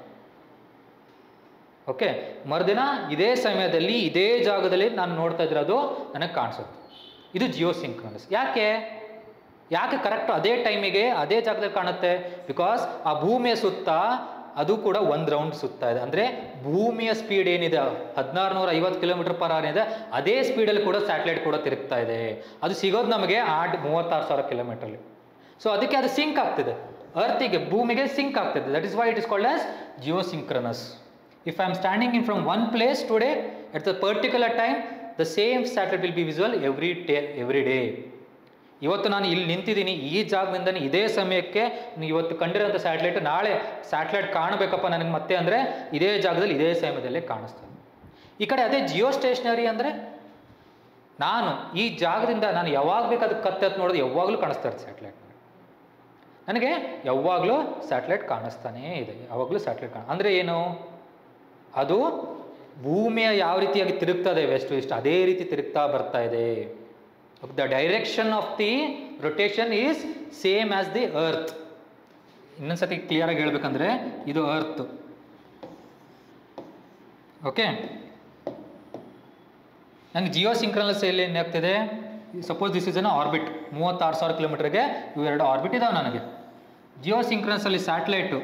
ಓಕೆ ಮರುದಿನ ಇದೇ ಸಮಯದಲ್ಲಿ ಇದೇ ಜಾಗದಲ್ಲಿ ನಾನು ನೋಡ್ತಾ ಇದ್ರದು ನನಗೆ ಕಾಣಿಸುತ್ತೆ ಇದು ಜಿಯೋ ಸಿಂಕ್ರನಸ್ ಯಾಕೆ ಯಾಕೆ ಕರೆಕ್ಟ್ ಅದೇ ಟೈಮಿಗೆ ಅದೇ ಜಾಗದಲ್ಲಿ ಕಾಣುತ್ತೆ ಬಿಕಾಸ್ ಆ ಭೂಮಿಯ ಸುತ್ತ ಅದು ಕೂಡ ಒಂದು ರೌಂಡ್ ಸುತ್ತಾ ಇದೆ ಅಂದರೆ ಭೂಮಿಯ ಸ್ಪೀಡ್ ಏನಿದೆ ಹದಿನಾರು ನೂರ ಐವತ್ತು ಕಿಲೋಮೀಟರ್ ಪರ್ ಅವರ್ ಇದೆ ಅದೇ ಸ್ಪೀಡಲ್ಲಿ ಕೂಡ ಸ್ಯಾಟಲೈಟ್ ಕೂಡ ತಿರುಗ್ತಾ ಇದೆ ಅದು ಸಿಗೋದು ನಮಗೆ ಆಟ್ ಮೂವತ್ತಾರು ಸಾವಿರ ಕಿಲೋಮೀಟ್ರಲ್ಲಿ ಸೊ ಅದಕ್ಕೆ ಅದು ಸಿಂಕ್ ಆಗ್ತಿದೆ ಅರ್ತಿಗೆ ಭೂಮಿಗೆ ಸಿಂಕ್ ಆಗ್ತಿದೆ that is why it is called as geosynchronous if I am standing in from one place today at the particular time the same satellite will be visual every day every day ಇವತ್ತು ನಾನು ಇಲ್ಲಿ ನಿಂತಿದ್ದೀನಿ ಈ ಜಾಗದಿಂದನೇ ಇದೇ ಸಮಯಕ್ಕೆ ನೀವು ಇವತ್ತು ಕಂಡಿರೋಂಥ satellite ನಾಳೆ satellite ಕಾಣಬೇಕಪ್ಪ ನನಗೆ ಮತ್ತೆ ಅಂದರೆ ಇದೇ ಜಾಗದಲ್ಲಿ ಇದೇ ಸಮಯದಲ್ಲೇ ಕಾಣಿಸ್ತದೆ ಈ ಕಡೆ ಅದೇ ಜಿಯೋ ಸ್ಟೇಷನರಿ ಅಂದರೆ ನಾನು ಈ ಜಾಗದಿಂದ ನಾನು ಯಾವಾಗ ಬೇಕಾದ ಕತ್ತೆತ್ತು ನೋಡೋದು ಯಾವಾಗಲೂ ಕಾಣಿಸ್ತಾ ಇರುತ್ತೆ ಸ್ಯಾಟಲೈಟ್ ನನಗೆ ಯಾವಾಗಲೂ ಸ್ಯಾಟಲೈಟ್ ಕಾಣಿಸ್ತಾನೇ ಇದೆ ಯಾವಾಗಲೂ ಸ್ಯಾಟಲೈಟ್ ಕಾಣ ಅಂದರೆ ಏನು ಅದು ಭೂಮಿಯ ಯಾವ ರೀತಿಯಾಗಿ ತಿರುಗ್ತದೆ ವೆಸ್ಟ್ ಈಸ್ಟ್ ಅದೇ ರೀತಿ ತಿರುಗ್ತಾ ಬರ್ತಾ ಇದೆ the direction of the rotation is same as the earth ಇನ್ನೊಂದ್ಸತಿ ಕ್ಲಿಯರಾಗಿ ಹೇಳ್ಬೇಕಂದ್ರೆ ಇದು ಅರ್ತ್ ಓಕೆ ನನಗೆ ಜಿಯೋ ಸಿಂಕ್ರನಸ್ ಎಲ್ಲಿ ಏನಾಗ್ತಿದೆ suppose this is an orbit ಮೂವತ್ತಾರು ಸಾವಿರ ಕಿಲೋಮೀಟರ್ಗೆ ಇವೆರಡು ಆರ್ಬಿಟ್ ಇದಾವೆ ನನಗೆ ಜಿಯೋ ಸಿಂಕ್ರನಸಲ್ಲಿ ಸ್ಯಾಟಲೈಟು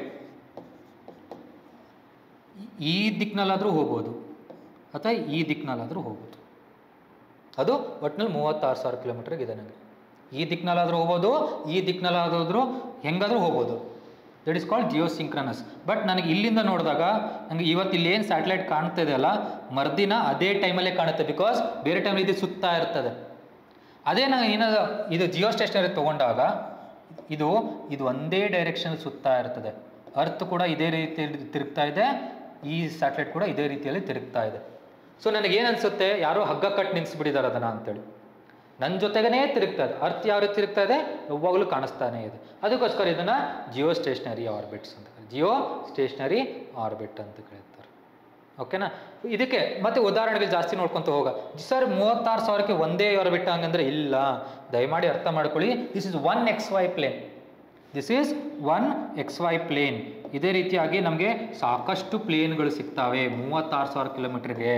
ಈ ದಿಕ್ಕಿನಲ್ಲಾದರೂ ಹೋಗ್ಬೋದು ಅಥವಾ ಈ ದಿಕ್ಕಿನಲ್ಲಾದರೂ ಹೋಗ್ಬೋದು ಅದು ಒಟ್ಟಿನಲ್ಲಿ ಮೂವತ್ತಾರು ಸಾವಿರ ಕಿಲೋಮೀಟರ್ಗೆ ಇದೆ ನನಗೆ ಈ ದಿಕ್ಕಿನಲ್ಲಾದರೂ ಹೋಗ್ಬೋದು ಈ ದಿಕ್ಕಿನಲ್ಲಾದ್ರೂ ಹೆಂಗಾದರೂ ಹೋಗ್ಬೋದು that is called geosynchronous but ನನಗೆ ಇಲ್ಲಿಂದ ನೋಡಿದಾಗ ನನಗೆ ಇವತ್ತು ಇಲ್ಲಿ ಏನು ಸ್ಯಾಟಲೈಟ್ ಕಾಣ್ತಾ ಇದೆ ಅಲ್ಲ ಮರ್ದಿನ ಅದೇ ಟೈಮಲ್ಲೇ ಕಾಣುತ್ತೆ ಬಿಕಾಸ್ ಬೇರೆ ಟೈಮಲ್ಲಿ ಇದು ಸುತ್ತಾ ಇರ್ತದೆ ಅದೇ ನಾನು ಏನಾದ್ರು ಇದು ಜಿಯೋ ಸ್ಟೇಷನರಿ ತೊಗೊಂಡಾಗ ಇದು ಇದು ಒಂದೇ ಡೈರೆಕ್ಷನ್ ಸುತ್ತಾ ಇರ್ತದೆ ಅರ್ತ್ ಕೂಡ ಇದೇ ರೀತಿ ತಿರುಗ್ತಾ ಇದೆ ಈ ಸ್ಯಾಟಲೈಟ್ ಕೂಡ ಇದೇ ರೀತಿಯಲ್ಲಿ ತಿರುಗ್ತಾ ಇದೆ ಸೊ ನನಗೇನು ಅನಿಸುತ್ತೆ ಯಾರೋ ಹಗ್ಗ ಕಟ್ ನಿಲ್ಲಿಸ್ಬಿಟ್ಟಿದ್ದಾರೆ ಅದನ್ನು ಅಂತೇಳಿ ನನ್ನ ಜೊತೆಗೇ ತಿರುಗ್ತಾ ಇದೆ ಅರ್ತ್ ಯಾವ ರೀತಿ ತಿರುಗ್ತಾ ಇದೆ ಯಾವಾಗಲೂ ಕಾಣಿಸ್ತಾನೇ ಇದೆ ಅದಕ್ಕೋಸ್ಕರ ಇದನ್ನು ಜಿಯೋ ಸ್ಟೇಷನರಿ ಆರ್ಬಿಟ್ಸ್ ಅಂತ ಕರೀತಾರೆ ಜಿಯೋ ಸ್ಟೇಷನರಿ ಆರ್ಬಿಟ್ ಅಂತ ಕರೀತಾರೆ ಓಕೆನಾ ಇದಕ್ಕೆ ಮತ್ತೆ ಉದಾಹರಣೆಗಳು ಜಾಸ್ತಿ ನೋಡ್ಕೊಂತ ಹೋಗ ಸರ್ ಮೂವತ್ತಾರು ಸಾವಿರಕ್ಕೆ ಒಂದೇ ಆರ್ಬಿಟ್ ಹಂಗಂದ್ರೆ ಇಲ್ಲ ದಯಮಾಡಿ ಅರ್ಥ ಮಾಡ್ಕೊಳ್ಳಿ this is one X Y plane this is one X Y plane ಇದೇ ರೀತಿಯಾಗಿ ನಮಗೆ ಸಾಕಷ್ಟು ಪ್ಲೇನ್ಗಳು ಸಿಗ್ತವೆ ಮೂವತ್ತಾರು ಸಾವಿರ ಕಿಲೋಮೀಟರ್ಗೆ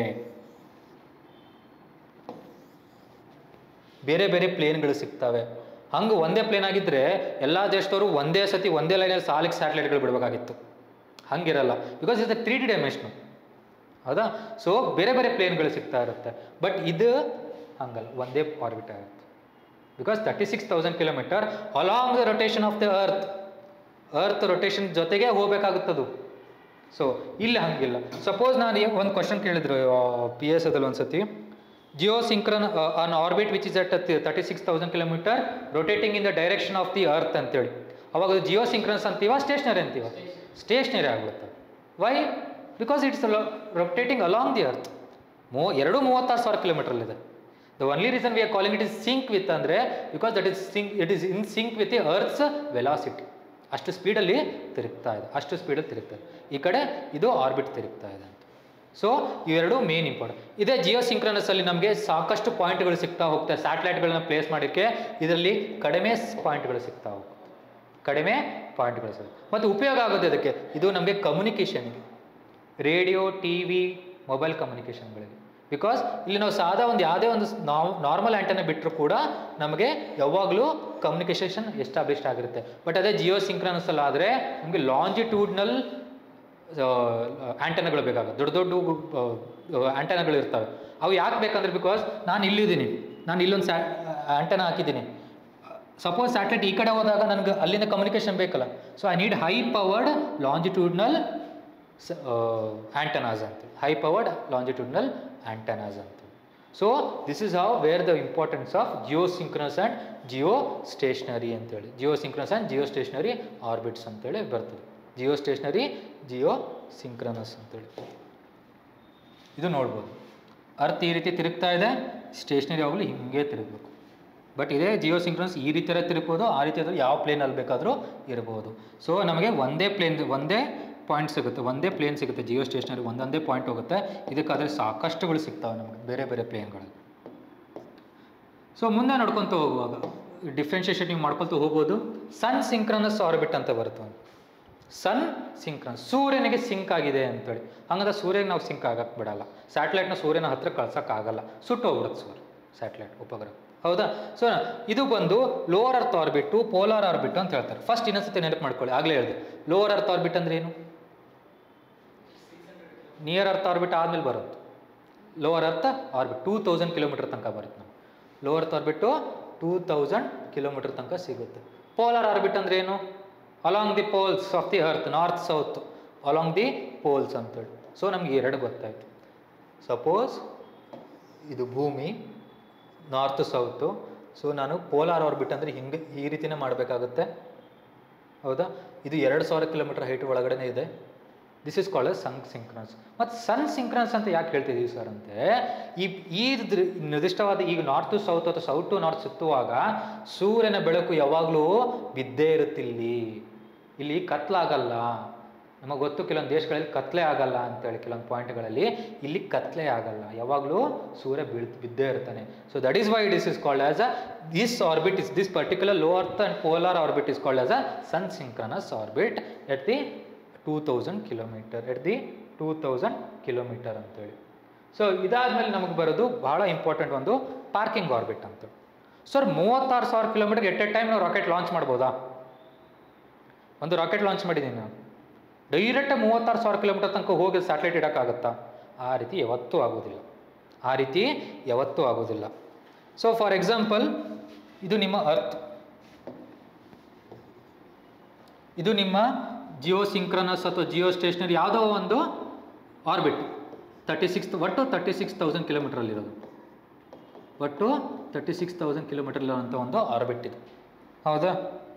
ಬೇರೆ ಬೇರೆ ಪ್ಲೇನ್ಗಳು ಸಿಗ್ತವೆ ಹಂಗೆ ಒಂದೇ ಪ್ಲೇನ್ ಆಗಿದ್ದರೆ ಎಲ್ಲ ದೇಶದವರು ಒಂದೇ ಸತಿ ಒಂದೇ ಲೈನಲ್ಲಿ ಸಾಲಿಗೆ ಸ್ಯಾಟಲೈಟ್ಗಳು ಬಿಡಬೇಕಾಗಿತ್ತು ಹಂಗಿರಲ್ಲ because is three D dimension ಹೌದಾ ಸೊ ಬೇರೆ ಬೇರೆ ಪ್ಲೇನ್ಗಳು ಸಿಗ್ತಾ ಇರುತ್ತೆ ಬಟ್ ಇದು ಹಂಗಲ್ಲ ಒಂದೇ ಆರ್ಬಿಟ್ ಆಗುತ್ತೆ because thirty six thousand kilometre along the rotation of the earth earth rotation ಜೊತೆಗೆ ಹೋಗ್ಬೇಕಾಗುತ್ತದು ಸೊ ಇಲ್ಲಿ ಹಂಗಿಲ್ಲ ಸಪೋಸ್ ನಾನು ಒಂದು ಕ್ವಶನ್ ಕೇಳಿದ್ರು ಪಿ ಎಸ್ ಅದಲ್ಲಿ ಒಂದ್ಸತಿ geosynchronous an orbit which is at thirty six thousand kilometre rotating in the direction of the earth ಅಂತೇಳಿ ಅವಾಗ ಜಿಯೋ ಸಿಂಕ್ರನ್ಸ್ ಅಂತೀವ ಸ್ಟೇಷನರಿ ಅಂತೀವ ಸ್ಟೇಷನರಿ ಆಗ್ಬಿಡುತ್ತೆ why because it's rotating along the earth ಮೂ ಎರಡು ಮೂವತ್ತಾರು ಸಾವಿರ ಕಿಲೋಮೀಟರ್ಲಿದೆ the only reason we are calling it is sync with ಅಂದರೆ because that is sync it is in sync with the earth's velocity ಅಷ್ಟು ಸ್ಪೀಡಲ್ಲಿ ತಿರುಗ್ತಾ ಇದೆ ಅಷ್ಟು ಸ್ಪೀಡಲ್ಲಿ ತಿರುಗ್ತಾ ಇದೆ ಈ ಕಡೆ ಇದು ಆರ್ಬಿಟ್ ತಿರುಗ್ತಾ ಇದೆ ಅಂತ ಸೊ ಇವೆರಡು ಮೇನ್ ಇಂಪಾರ್ಟೆಂಟ್ ಇದೇ ಜಿಯೋ ಸಿಂಕ್ರನಸಲ್ಲಿ ನಮಗೆ ಸಾಕಷ್ಟು ಪಾಯಿಂಟ್ಗಳು ಸಿಗ್ತಾ ಹೋಗ್ತವೆ ಸ್ಯಾಟಲೈಟ್ಗಳನ್ನ ಪ್ಲೇಸ್ ಮಾಡೋಕ್ಕೆ ಇದರಲ್ಲಿ ಕಡಿಮೆ ಪಾಯಿಂಟ್ಗಳು ಸಿಗ್ತಾ ಹೋಗುತ್ತೆ ಕಡಿಮೆ ಪಾಯಿಂಟ್ಗಳು ಸಿಗುತ್ತೆ ಮತ್ತು ಉಪಯೋಗ ಆಗೋದು ಅದಕ್ಕೆ ಇದು ನಮಗೆ ಕಮ್ಯುನಿಕೇಷನ್ಗೆ ರೇಡಿಯೋ ಟಿ ವಿ ಮೊಬೈಲ್ ಕಮ್ಯುನಿಕೇಷನ್ಗಳಿಗೆ ಬಿಕಾಸ್ ಇಲ್ಲಿ ನಾವು ಸಾದಾ ಒಂದು ಯಾವುದೇ ಒಂದು ನಾರ್ಮಲ್ ಆ್ಯಂಟನ ಬಿಟ್ಟರು ಕೂಡ ನಮಗೆ ಯಾವಾಗಲೂ ಕಮ್ಯುನಿಕೇಷನ್ ಎಸ್ಟಾಬ್ಲಿಷ್ಡ್ ಆಗಿರುತ್ತೆ ಬಟ್ ಅದೇ ಜಿಯೋ ಸಿಂಕ್ರನಸಲ್ಲಿ ಆದರೆ ನಮಗೆ ಲಾಂಜಿಟ್ಯೂಡ್ನಲ್ ಆ್ಯಂಟನಗಳು ಬೇಕಾಗುತ್ತೆ ದೊಡ್ಡ ದೊಡ್ಡ ಆ್ಯಂಟನಗಳು ಇರ್ತವೆ ಅವು ಯಾಕೆ ಬೇಕಂದ್ರೆ ಬಿಕಾಸ್ ನಾನು ಇಲ್ಲಿದ್ದೀನಿ ನಾನು ಇಲ್ಲೊಂದು ಸ್ಯಾ ಆ್ಯಂಟನ ಹಾಕಿದ್ದೀನಿ ಸಪೋಸ್ ಸ್ಯಾಟಲೈಟ್ ಈ ಕಡೆ ಹೋದಾಗ ನನಗೆ ಅಲ್ಲಿಂದ ಕಮ್ಯುನಿಕೇಷನ್ ಬೇಕಲ್ಲ so I need high powered ಲಾಂಜಿಟ್ಯೂಡ್ನಲ್ ಆ್ಯಂಟನಾಸ್ ಅಂತ ಹೈ ಪವರ್ಡ್ ಲಾಂಜಿಟ್ಯೂಡ್ನಲ್ ಆ್ಯಂಟನಾಸ್ ಅಂತ so this is how where the importance of geosynchronous and geostationary ಅಂತೇಳಿ geosynchronous and geostationary orbits ಅಂತೇಳಿ ಬರ್ತದೆ ಜಿಯೋ ಸ್ಟೇಷನರಿ ಜಿಯೋ ಸಿಂಕ್ರನಸ್ ಅಂತೇಳಿ ಇದು ನೋಡ್ಬೋದು ಅರ್ತ್ ಈ ರೀತಿ ತಿರುಗ್ತಾ ಇದೆ ಸ್ಟೇಷನರಿ ಆಗಲಿ ಹಿಂಗೆ ತಿರುಗಬೇಕು ಬಟ್ ಇದೇ ಜಿಯೋ ಸಿಂಕ್ರನ್ಸ್ ಈ ರೀತಿ ತಿರುಗ್ಬೋದು ಆ ರೀತಿ ಆದರೂ ಯಾವ ಪ್ಲೇನಲ್ಲಿ ಬೇಕಾದರೂ ಇರ್ಬೋದು ಸೊ ನಮಗೆ ಒಂದೇ ಪ್ಲೇನ್ ಒಂದೇ ಪಾಯಿಂಟ್ ಸಿಗುತ್ತೆ ಒಂದೇ ಪ್ಲೇನ್ ಸಿಗುತ್ತೆ ಜಿಯೋ ಸ್ಟೇಷನರಿ ಒಂದೊಂದೇ ಪಾಯಿಂಟ್ ಹೋಗುತ್ತೆ ಇದಕ್ಕಾದರೆ ಸಾಕಷ್ಟುಗಳು ಸಿಗ್ತಾವೆ ನಮಗೆ ಬೇರೆ ಬೇರೆ ಪ್ಲೇನ್ಗಳಲ್ಲಿ ಸೊ ಮುಂದೆ ನೋಡ್ಕೊತ ಹೋಗುವಾಗ ಡಿಫ್ರೆನ್ಷಿಯೇಷನ್ ನೀವು ಮಾಡ್ಕೊತ ಹೋಗ್ಬೋದು ಸನ್ ಸಿಂಕ್ರನಸ್ ಆರ್ಬಿಟ್ ಅಂತ ಬರುತ್ತೆ ಒಂದು ಸನ್ ಸಿಂಕ್ರನ್ ಸೂರ್ಯನಿಗೆ ಸಿಂಕ್ ಆಗಿದೆ ಅಂತೇಳಿ ಹಂಗಂದ್ರೆ ಸೂರ್ಯಗೆ ನಾವು ಸಿಂಕ್ ಆಗಕ್ಕೆ ಬಿಡಲ್ಲ ಸ್ಯಾಟಲೈಟ್ನ ಸೂರ್ಯನ ಹತ್ರ ಕಳ್ಸೋಕ್ಕಾಗಲ್ಲ ಸುಟ್ಟೋಗ್ಬಿಡುತ್ತೆ ಸೂರ್ಯ ಸ್ಯಾಟಲೈಟ್ ಉಪಗ್ರಹ ಹೌದಾ ಸೊ ಇದು ಬಂದು lower earth orbit polar orbit ಅಂತ ಹೇಳ್ತಾರೆ ಫಸ್ಟ್ ಇನ್ನೊಂದ್ಸತಿ ನೆನಪು ಮಾಡ್ಕೊಳ್ಳಿ ಆಗಲೇ ಹೇಳಿದೆ ಲೋವರ್ ಅರ್ತ್ ಆರ್ಬಿಟ್ ಅಂದ್ರೆ ಏನು ನಿಯರ್ ಅರ್ತ್ ಆರ್ಬಿಟ್ ಆದಮೇಲೆ ಬರುತ್ತೆ lower earth orbit two thousand kilometre ತನಕ ಬರುತ್ತೆ ನಾವು lower earth orbit two thousand kilometre ತನಕ ಸಿಗುತ್ತೆ ಪೋಲಾರ್ ಆರ್ಬಿಟ್ ಅಂದ್ರೆ ಏನು along the poles of the earth north south along the poles ಅಂತೇಳಿ ಸೊ ನಮ್ಗೆ ಎರಡು ಗೊತ್ತಾಯ್ತು ಸಪೋಸ್ ಇದು ಭೂಮಿ ನಾರ್ತ್ ಸೌತು ಸೊ ನಾನು ಪೋಲಾರ್ ಆರ್ಬಿಟ್ ಅಂದರೆ ಹಿಂಗೆ ಈ ರೀತಿನೇ ಮಾಡಬೇಕಾಗುತ್ತೆ ಹೌದಾ ಇದು ಎರಡು ಸಾವಿರ ಕಿಲೋಮೀಟರ್ ಹೈಟ್ ಒಳಗಡೆ ಇದೆ this is called sun synchronous ಮತ್ತು ಸನ್ ಸಿಂಕ್ರನ್ಸ್ ಅಂತ ಯಾಕೆ ಹೇಳ್ತಿದ್ದೀವಿ ಸರ್ ಅಂತೆ ಈ ಈ ದೃ- ನಿರ್ದಿಷ್ಟವಾದ ಈಗ ನಾರ್ತ್ ಟು ಸೌತ್ ಅಥವಾ ಸೌತ್ ಟು ನಾರ್ತ್ ಸುತ್ತುವಾಗ ಸೂರ್ಯನ ಬೆಳಕು ಯಾವಾಗಲೂ ಬಿದ್ದೇ ಇರುತ್ತೆ ಇಲ್ಲಿ ಇಲ್ಲಿ ಕತ್ಲಾಗಲ್ಲ ನಮಗೆ ಗೊತ್ತು ಕೆಲವೊಂದು ದೇಶಗಳಲ್ಲಿ ಕತ್ಲೆ ಆಗಲ್ಲ ಅಂತೇಳಿ ಕೆಲವೊಂದು ಪಾಯಿಂಟ್ಗಳಲ್ಲಿ ಇಲ್ಲಿ ಕತ್ಲೆ ಆಗಲ್ಲ ಯಾವಾಗಲೂ ಸೂರ್ಯ ಬೀಳ್ ಬಿದ್ದೇ ಇರ್ತಾನೆ so that is why it is is called as a this orbit is this particular low earth and polar orbit is called as a sun synchronous orbit at the two thousand kilometre at the two thousand kilometre ಅಂತೇಳಿ so ಇದಾದ್ಮೇಲೆ ನಮಗೆ ಬರೋದು ಬಹಳ important ಒಂದು parking orbit ಅಂತ sir ಮೂವತ್ತಾರು ಸಾವಿರ kilometre at a time ನಾವು ರಾಕೆಟ್ ಲಾಂಚ್ ಮಾಡ್ಬೋದಾ ಒಂದು ರಾಕೆಟ್ ಲಾಂಚ್ ಮಾಡಿದ್ದೀನಿ ನಾನು ಡೈರೆಕ್ಟ್ ಮೂವತ್ತಾರು ಸಾವಿರ ಕಿಲೋಮೀಟರ್ ತನಕ ಹೋಗಿ ಸ್ಯಾಟಲೈಟ್ ಇಡೋಕ್ಕಾಗತ್ತಾ ಆ ರೀತಿ ಯಾವತ್ತೂ ಆಗೋದಿಲ್ಲ ಆ ರೀತಿ ಯಾವತ್ತೂ ಆಗೋದಿಲ್ಲ ಸೊ ಫಾರ್ ಎಕ್ಸಾಂಪಲ್ ಇದು ನಿಮ್ಮ ಅರ್ತ್ ಇದು ನಿಮ್ಮ ಜಿಯೋ ಸಿಂಕ್ರನಸ್ ಅಥವಾ ಜಿಯೋ ಸ್ಟೇಷನರಿ ಯಾವುದೋ ಒಂದು ಆರ್ಬಿಟ್ ತರ್ಟಿ ಸಿಕ್ಸ್ ಒಟ್ಟು ತರ್ಟಿ ಸಿಕ್ಸ್ ತೌಸಂಡ್ ಕಿಲೋಮೀಟ್ರಲ್ಲಿರೋದು ಒಟ್ಟು ತರ್ಟಿ ಸಿಕ್ಸ್ ತೌಸಂಡ್ ಕಿಲೋಮೀಟರ್ ಇರುವಂಥ ಒಂದು ಆರ್ಬಿಟ್ ಇದು ಹೌದಾ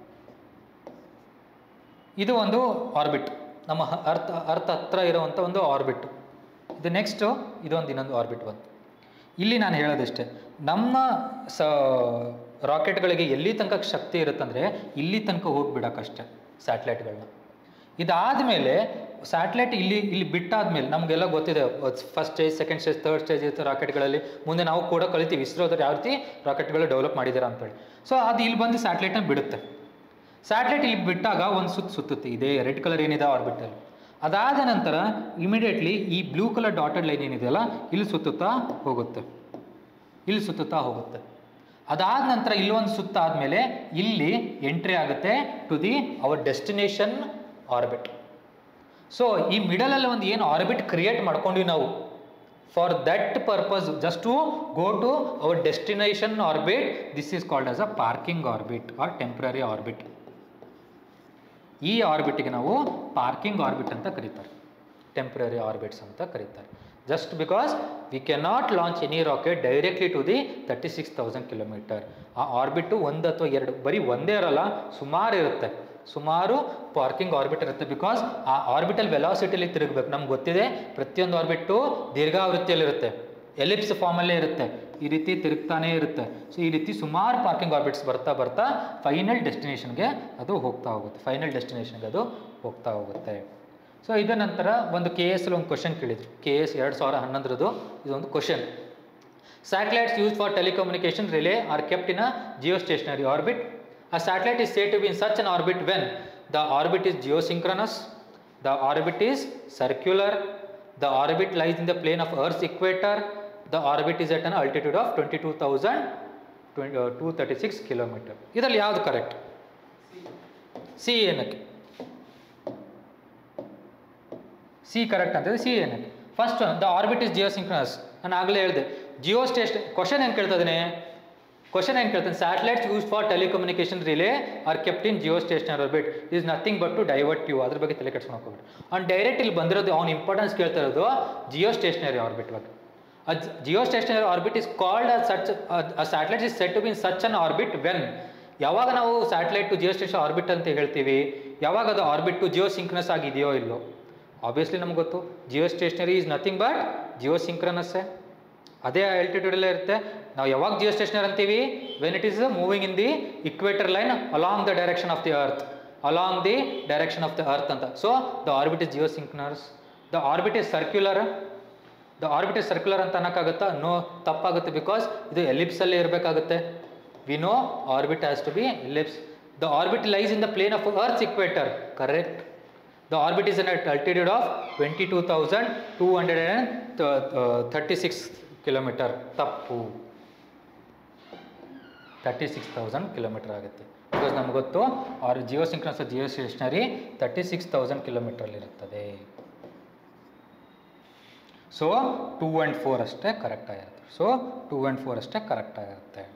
ಇದು ಒಂದು ಆರ್ಬಿಟ್ ನಮ್ಮ ಹ- ಅರ್ಥ ಅರ್ಥ ಹತ್ರ ಇರುವಂಥ ಒಂದು ಆರ್ಬಿಟ್ ಇದು ನೆಕ್ಸ್ಟು ಇದೊಂದು ಇನ್ನೊಂದು ಆರ್ಬಿಟ್ ಬಂತು ಇಲ್ಲಿ ನಾನು ಹೇಳೋದಷ್ಟೇ ನಮ್ಮ ಸ ರಾಕೆಟ್ಗಳಿಗೆ ಎಲ್ಲಿ ತನಕ ಶಕ್ತಿ ಇರುತ್ತಂದರೆ ಇಲ್ಲಿ ತನಕ ಹೋಗ್ಬಿಡೋಕ್ಕಷ್ಟೇ ಸ್ಯಾಟಲೈಟ್ಗಳನ್ನ ಇದಾದಮೇಲೆ ಸ್ಯಾಟಲೈಟ್ ಇಲ್ಲಿ ಇಲ್ಲಿ ಬಿಟ್ಟಾದ್ಮೇಲೆ ನಮಗೆಲ್ಲ ಗೊತ್ತಿದೆ first stage second stage third stage ಇರುತ್ತೆ ರಾಕೆಟ್ಗಳಲ್ಲಿ ಮುಂದೆ ನಾವು ಕೂಡ ಕಲಿತೀವಿ ಇಸ್ರೋದಲ್ಲಿ ಯಾವ ರೀತಿ ರಾಕೆಟ್ಗಳು ಡೆವಲಪ್ ಮಾಡಿದ್ದಾರೆ ಅಂತೇಳಿ ಸೊ ಅದು ಇಲ್ಲಿ ಬಂದು ಸ್ಯಾಟಲೈಟ್ನ ಬಿಡುತ್ತೆ ಸ್ಯಾಟಲೈಟ್ ಇಲ್ಲಿ ಬಿಟ್ಟಾಗ ಒಂದು ಸುತ್ತು ಸುತ್ತುತ್ತೆ ಇದೇ ರೆಡ್ ಕಲರ್ ಏನಿದೆ ಆರ್ಬಿಟಲ್ಲಿ ಅದಾದ ನಂತರ ಇಮಿಡಿಯೇಟ್ಲಿ ಈ ಬ್ಲೂ ಕಲರ್ ಡಾಟೆಡ್ ಲೈನ್ ಏನಿದೆಯಲ್ಲ ಇಲ್ಲಿ ಸುತ್ತುತ್ತಾ ಹೋಗುತ್ತೆ ಇಲ್ಲಿ ಸುತ್ತುತ್ತಾ ಹೋಗುತ್ತೆ ಅದಾದ ನಂತರ ಇಲ್ಲೊಂದು ಸುತ್ತ ಆದಮೇಲೆ ಇಲ್ಲಿ ಎಂಟ್ರಿ ಆಗುತ್ತೆ to the our destination orbit so ಈ ಮಿಡಲಲ್ಲಿ ಒಂದು ಏನು ಆರ್ಬಿಟ್ ಕ್ರಿಯೇಟ್ ಮಾಡ್ಕೊಂಡ್ವಿ ನಾವು for that purpose just to go to our destination orbit this is called as a parking orbit or temporary orbit ಈ ಆರ್ಬಿಟ್ಗೆ ನಾವು ಪಾರ್ಕಿಂಗ್ ಆರ್ಬಿಟ್ ಅಂತ ಕರೀತಾರೆ ಟೆಂಪ್ರರಿ ಆರ್ಬಿಟ್ಸ್ ಅಂತ ಕರೀತಾರೆ just because we cannot launch any rocket directly to the thirty six thousand kilometre ಆ orbit ಒಂದು ಅಥವಾ ಎರಡು ಬರೀ ಒಂದೇ ಇರಲ್ಲ ಸುಮಾರು ಇರುತ್ತೆ ಸುಮಾರು ಪಾರ್ಕಿಂಗ್ ಆರ್ಬಿಟ್ ಇರುತ್ತೆ ಬಿಕಾಸ್ ಆ ಆರ್ಬಿಟಲ್ ವೆಲಾಸಿಟಿಲಿ ತಿರುಗಬೇಕು ನಮ್ಗೆ ಗೊತ್ತಿದೆ ಪ್ರತಿಯೊಂದು ಆರ್ಬಿಟ್ಟು ದೀರ್ಘಾವೃತ್ತಿಯಲ್ಲಿರುತ್ತೆ ಎಲಿಪ್ಸ್ ಫಾರ್ಮಲ್ಲೇ ಇರುತ್ತೆ ಈ ರೀತಿ ತಿರುಗ್ತಾನೇ ಇರುತ್ತೆ ಸೊ ಈ ರೀತಿ ಸುಮಾರು ಪಾರ್ಕಿಂಗ್ ಆರ್ಬಿಟ್ಸ್ ಬರ್ತಾ ಬರ್ತಾ ಫೈನಲ್ ಡೆಸ್ಟಿನೇಷನ್ಗೆ ಅದು ಹೋಗ್ತಾ ಹೋಗುತ್ತೆ ಫೈನಲ್ ಡೆಸ್ಟಿನೇಷನ್ಗೆ ಅದು ಹೋಗ್ತಾ ಹೋಗುತ್ತೆ ಸೊ ಇದ ನಂತರ ಒಂದು ಕೆ ಎಸ್ ಒಂದು ಕ್ವಶನ್ ಕೇಳಿದ್ರು ಕೆ ಎಸ್ ಎರಡು ಸಾವಿರ ಹನ್ನೊಂದರದು ಇದೊಂದು question satellites use for telecommunication relay are kept in a geostationary orbit a satellite is said to be in such an orbit when the orbit is geosynchronous, the orbit is circular, the orbit lies in the plane of Earth's equator, the orbit is at an altitude of 22,236 kilometre ಇದರಲ್ಲಿ ಯಾವುದು correct C ಏನಕ್ಕೆ C correct ಅಂತಂದ್ರೆ C ಏನಕ್ಕೆ first the orbit is geosynchronous ನಾನು ಆಗಲೇ ಹೇಳಿದೆ Jio station question ಏನು ಕೇಳ್ತಾ ಇದ್ದೀನಿ ಕ್ವಶನ್ ಏನು ಕೇಳ್ತಾನೆ satellites use for telecommunication relay are kept in geostationary orbit is nothing but to divert you ಅದ್ರ ಬಗ್ಗೆ ತಲೆ ಕೆಡ್ಸ್ಕೊಂಡು ಹೋಗ್ಬಿಟ್ಟು ಅವ್ನು ಡೈರೆಕ್ಟ್ ಇಲ್ಲಿ ಬಂದಿರೋದು ಅವ್ನ ಇಂಪಾರ್ಟೆನ್ಸ್ ಕೇಳ್ತಾ ಇರೋದು ಜಿಯೋ ಸ್ಟೇಷನರಿ ಆರ್ಬಿಟ್ ಬಗ್ಗೆ geostationary orbit is called a such satellite is set to be in such an orbit when ಯಾವಾಗ ನಾವು satellite to geo station orbit ಅಂತ ಹೇಳ್ತೀವಿ ಯಾವಾಗ ಅದು ಆರ್ಬಿಟ್ ಟು ಜಿಯೋ ಸಿಂಕ್ರನಸ್ ಆಗಿದೆಯೋ ಇಲ್ಲೋ ಆಬ್ವಿಯಸ್ಲಿ ನಮ್ಗೆ ಗೊತ್ತು geostationary is nothing but ಜಿಯೋ ಸಿಂಕ್ರನಸ್ಸೇ ಅದೇ ಆಲ್ಟಿಟ್ಯೂಡಲ್ಲೇ ಇರುತ್ತೆ ನಾವು ಯಾವಾಗ ಜಿಯೋ ಸ್ಟೇಷನರ್ ಅಂತೀವಿ when it is moving in the equator line along the direction of the earth along the direction of the earth ಅಂತ so the orbit is geosynchronous the orbit is circular the orbit is circular ಅಂತ ಅನ್ನೋಕ್ಕಾಗುತ್ತಾ no ತಪ್ಪಾಗುತ್ತೆ because ಇದು ಎಲಿಪ್ಸಲ್ಲೇ ಇರಬೇಕಾಗುತ್ತೆ we know orbit has to be ellipse the orbit lies in the plane of earth equator correct The orbit is at altitude of 22,236 kilometre ತಪ್ಪು thirty six thousand kilometre ಆಗುತ್ತೆ because ನಮ್ಗೆ ಗೊತ್ತು are geosynchronous geostationary thirty six thousand ಕಿಲೋಮೀಟ್ರಲ್ಲಿರುತ್ತದೆ so two and four ಅಷ್ಟೇ correct ಆಗಿರುತ್ತೆ so two and four ಅಷ್ಟೇ correct ಆಗಿರುತ್ತೆ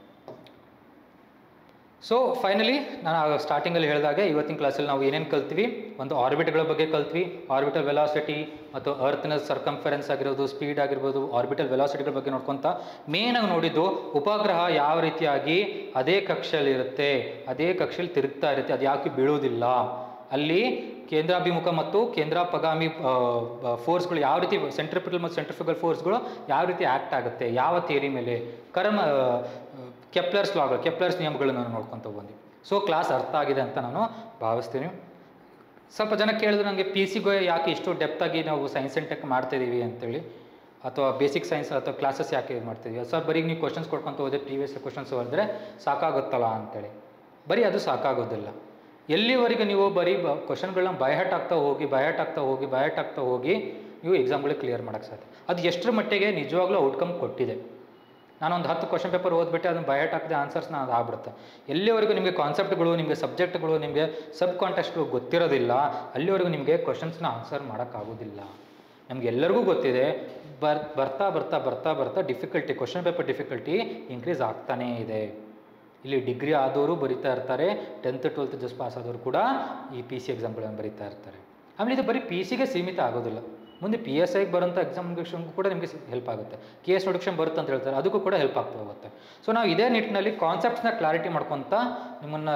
so finally ನಾನು ಸ್ಟಾರ್ಟಿಂಗಲ್ಲಿ ಹೇಳಿದಾಗೆ ಇವತ್ತಿನ ಕ್ಲಾಸಲ್ಲಿ ನಾವು ಏನೇನು ಕಲ್ತ್ವಿ ಒಂದು ಆರ್ಬಿಟ್ಗಳ ಬಗ್ಗೆ ಕಲ್ತ್ವಿ ಆರ್ಬಿಟಲ್ ವೆಲಾಸಿಟಿ ಮತ್ತು ಅರ್ತ್ನ ಸರ್ಕಂಫರೆನ್ಸ್ ಆಗಿರೋದು ಸ್ಪೀಡ್ ಆಗಿರ್ಬೋದು ಆರ್ಬಿಟಲ್ ವೆಲಾಸಿಟಿಗಳ ಬಗ್ಗೆ ನೋಡ್ಕೊತ ಮೇನಾಗಿ ನೋಡಿದ್ದು ಉಪಗ್ರಹ ಯಾವ ರೀತಿಯಾಗಿ ಅದೇ ಕಕ್ಷೆಯಲ್ಲಿ ಇರುತ್ತೆ ಅದೇ ಕಕ್ಷೆಯಲ್ಲಿ ತಿರುಗ್ತಾ ಇರುತ್ತೆ ಅದು ಯಾಕೆ ಬೀಳೋದಿಲ್ಲ ಅಲ್ಲಿ ಕೇಂದ್ರಾಭಿಮುಖ ಮತ್ತು ಕೇಂದ್ರಾಪಗಾಮಿ ಫೋರ್ಸ್ಗಳು ಯಾವ ರೀತಿ ಸೆಂಟ್ರಿಪಿಟಲ್ ಮತ್ತು ಸೆಂಟ್ರಿಫಿಕಲ್ ಫೋರ್ಸ್ಗಳು ಯಾವ ರೀತಿ ಆ್ಯಕ್ಟ್ ಆಗುತ್ತೆ ಯಾವ ಥಿಯರಿ ಮೇಲೆ ಕರ್ಮ ಕೆಪ್ಲರ್ಸ್ ಲಾಗಳು ಕೆಪ್ಲರ್ಸ್ ನಿಯಮಗಳನ್ನು ನಾವು ನೋಡ್ಕೊತ ಬಂದ್ವಿ ಸೊ ಕ್ಲಾಸ್ ಅರ್ಥ ಆಗಿದೆ ಅಂತ ನಾನು ಭಾವಿಸ್ತೀನಿ ಸ್ವಲ್ಪ ಜನ ಕೇಳಿದ್ರು ನನಗೆ ಪಿ ಸಿಗೆ ಯಾಕೆ ಇಷ್ಟು ಡೆಪ್ತಾಗಿ ನಾವು ಸೈನ್ಸ್ ಆ್ಯಂಡ್ ಟೆಕ್ ಮಾಡ್ತಾಯಿದ್ದೀವಿ ಅಂತೇಳಿ ಅಥವಾ ಬೇಸಿಕ್ ಸೈನ್ಸ್ ಅಥವಾ ಕ್ಲಾಸಸ್ ಯಾಕೆ ಇದು ಮಾಡ್ತಿದ್ವಿ ಸರ್ ಬರೀ ನೀವು ಕ್ವಶನ್ಸ್ ಕೊಡ್ಕೊತ ಹೋದ್ರೆ ಪ್ರೀವಿಯಸ್ ಕ್ವಶನ್ಸ್ ಹೋದರೆ ಸಾಕಾಗುತ್ತಲ್ಲ ಅಂತೇಳಿ ಬರೀ ಅದು ಸಾಕಾಗೋದಿಲ್ಲ ಎಲ್ಲಿವರೆಗೆ ನೀವು ಬರೀ ಬ ಕ್ವಶನ್ಗಳನ್ನ ಬಯಹಟ್ ಆಗ್ತಾ ಹೋಗಿ ಬಯಹಟ್ ಆಗ್ತಾ ಹೋಗಿ ಬಯಹಟ್ ಆಗ್ತಾ ಹೋಗಿ ನೀವು ಎಕ್ಸಾಮ್ಗಳಿಗೆ ಕ್ಲಿಯರ್ ಮಾಡೋಕ್ಕೆ ಸಾಧ್ಯ ಅದು ಎಷ್ಟರ ಮಟ್ಟಿಗೆ ನಿಜವಾಗ್ಲೂ ಔಟ್ಕಮ್ ಕೊಟ್ಟಿದೆ ನಾನೊಂದು ಹತ್ತು ಕ್ವಶನ್ ಪೇಪರ್ ಓದ್ಬಿಟ್ಟು ಅದನ್ನು ಬಯಟ್ ಹಾಕಿದೆ ಆನ್ಸರ್ಸ್ನ ಅದು ಆಗ್ಬಿಡುತ್ತೆ ಎಲ್ಲಿವರೆಗೂ ನಿಮಗೆ ಕಾನ್ಸೆಪ್ಟ್ಗಳು ನಿಮಗೆ ಸಬ್ಜೆಕ್ಟ್ಗಳು ನಿಮಗೆ ಸಬ್ ಕಾಂಟೆಸ್ಟ್ಗಳು ಗೊತ್ತಿರೋದಿಲ್ಲ ಅಲ್ಲಿವರೆಗೂ ನಿಮಗೆ ಕ್ವಶನ್ಸ್ನ ಆನ್ಸರ್ ಮಾಡೋಕ್ಕಾಗೋದಿಲ್ಲ ನಮ್ಗೆ ಎಲ್ಲರಿಗೂ ಗೊತ್ತಿದೆ ಬರ್ ಬರ್ತಾ ಬರ್ತಾ ಬರ್ತಾ ಬರ್ತಾ difficulty question paper difficulty increase ಆಗ್ತಾನೇ ಇದೆ ಇಲ್ಲಿ ಡಿಗ್ರಿ ಆದವರು ಬರಿತಾ ಇರ್ತಾರೆ ಟೆಂತ್ ಟ್ವೆಲ್ತ್ ಜಸ್ಟ್ ಪಾಸ್ ಆದವರು ಕೂಡ ಈ ಪಿ ಸಿ ಎಕ್ಸಾಮ್ಗಳನ್ನು ಬರಿತಾ ಇರ್ತಾರೆ ಆಮೇಲೆ ಇದು ಬರೀ ಪಿ ಸಿಗೆ ಸೀಮಿತ ಆಗೋದಿಲ್ಲ ಮುಂದೆ ಪಿ ಎಸ್ ಐಗೆ ಬರೋಂಥ ಎಕ್ಸಾಮಿನೇಷನ್ಗೂ ಕೂಡ ನಿಮಗೆ ಹೆಲ್ಪ್ ಆಗುತ್ತೆ ಕೆ ಎಸ್ ನೋಟಿಫಿಕೇಶನ್ ಬರುತ್ತೆ ಅಂತ ಹೇಳ್ತಾರೆ ಅದಕ್ಕೂ ಕೂಡ ಹೆಲ್ಪ್ ಆಗ್ತಾ ಹೋಗುತ್ತೆ ಸೊ ನಾವು ಇದೇ ನಿಟ್ಟಿನಲ್ಲಿ ಕಾನ್ಸೆಪ್ಟ್ಸ್ನ ಕ್ಲಾರಿಟಿ ಮಾಡ್ಕೊತ ನಿಮ್ಮನ್ನು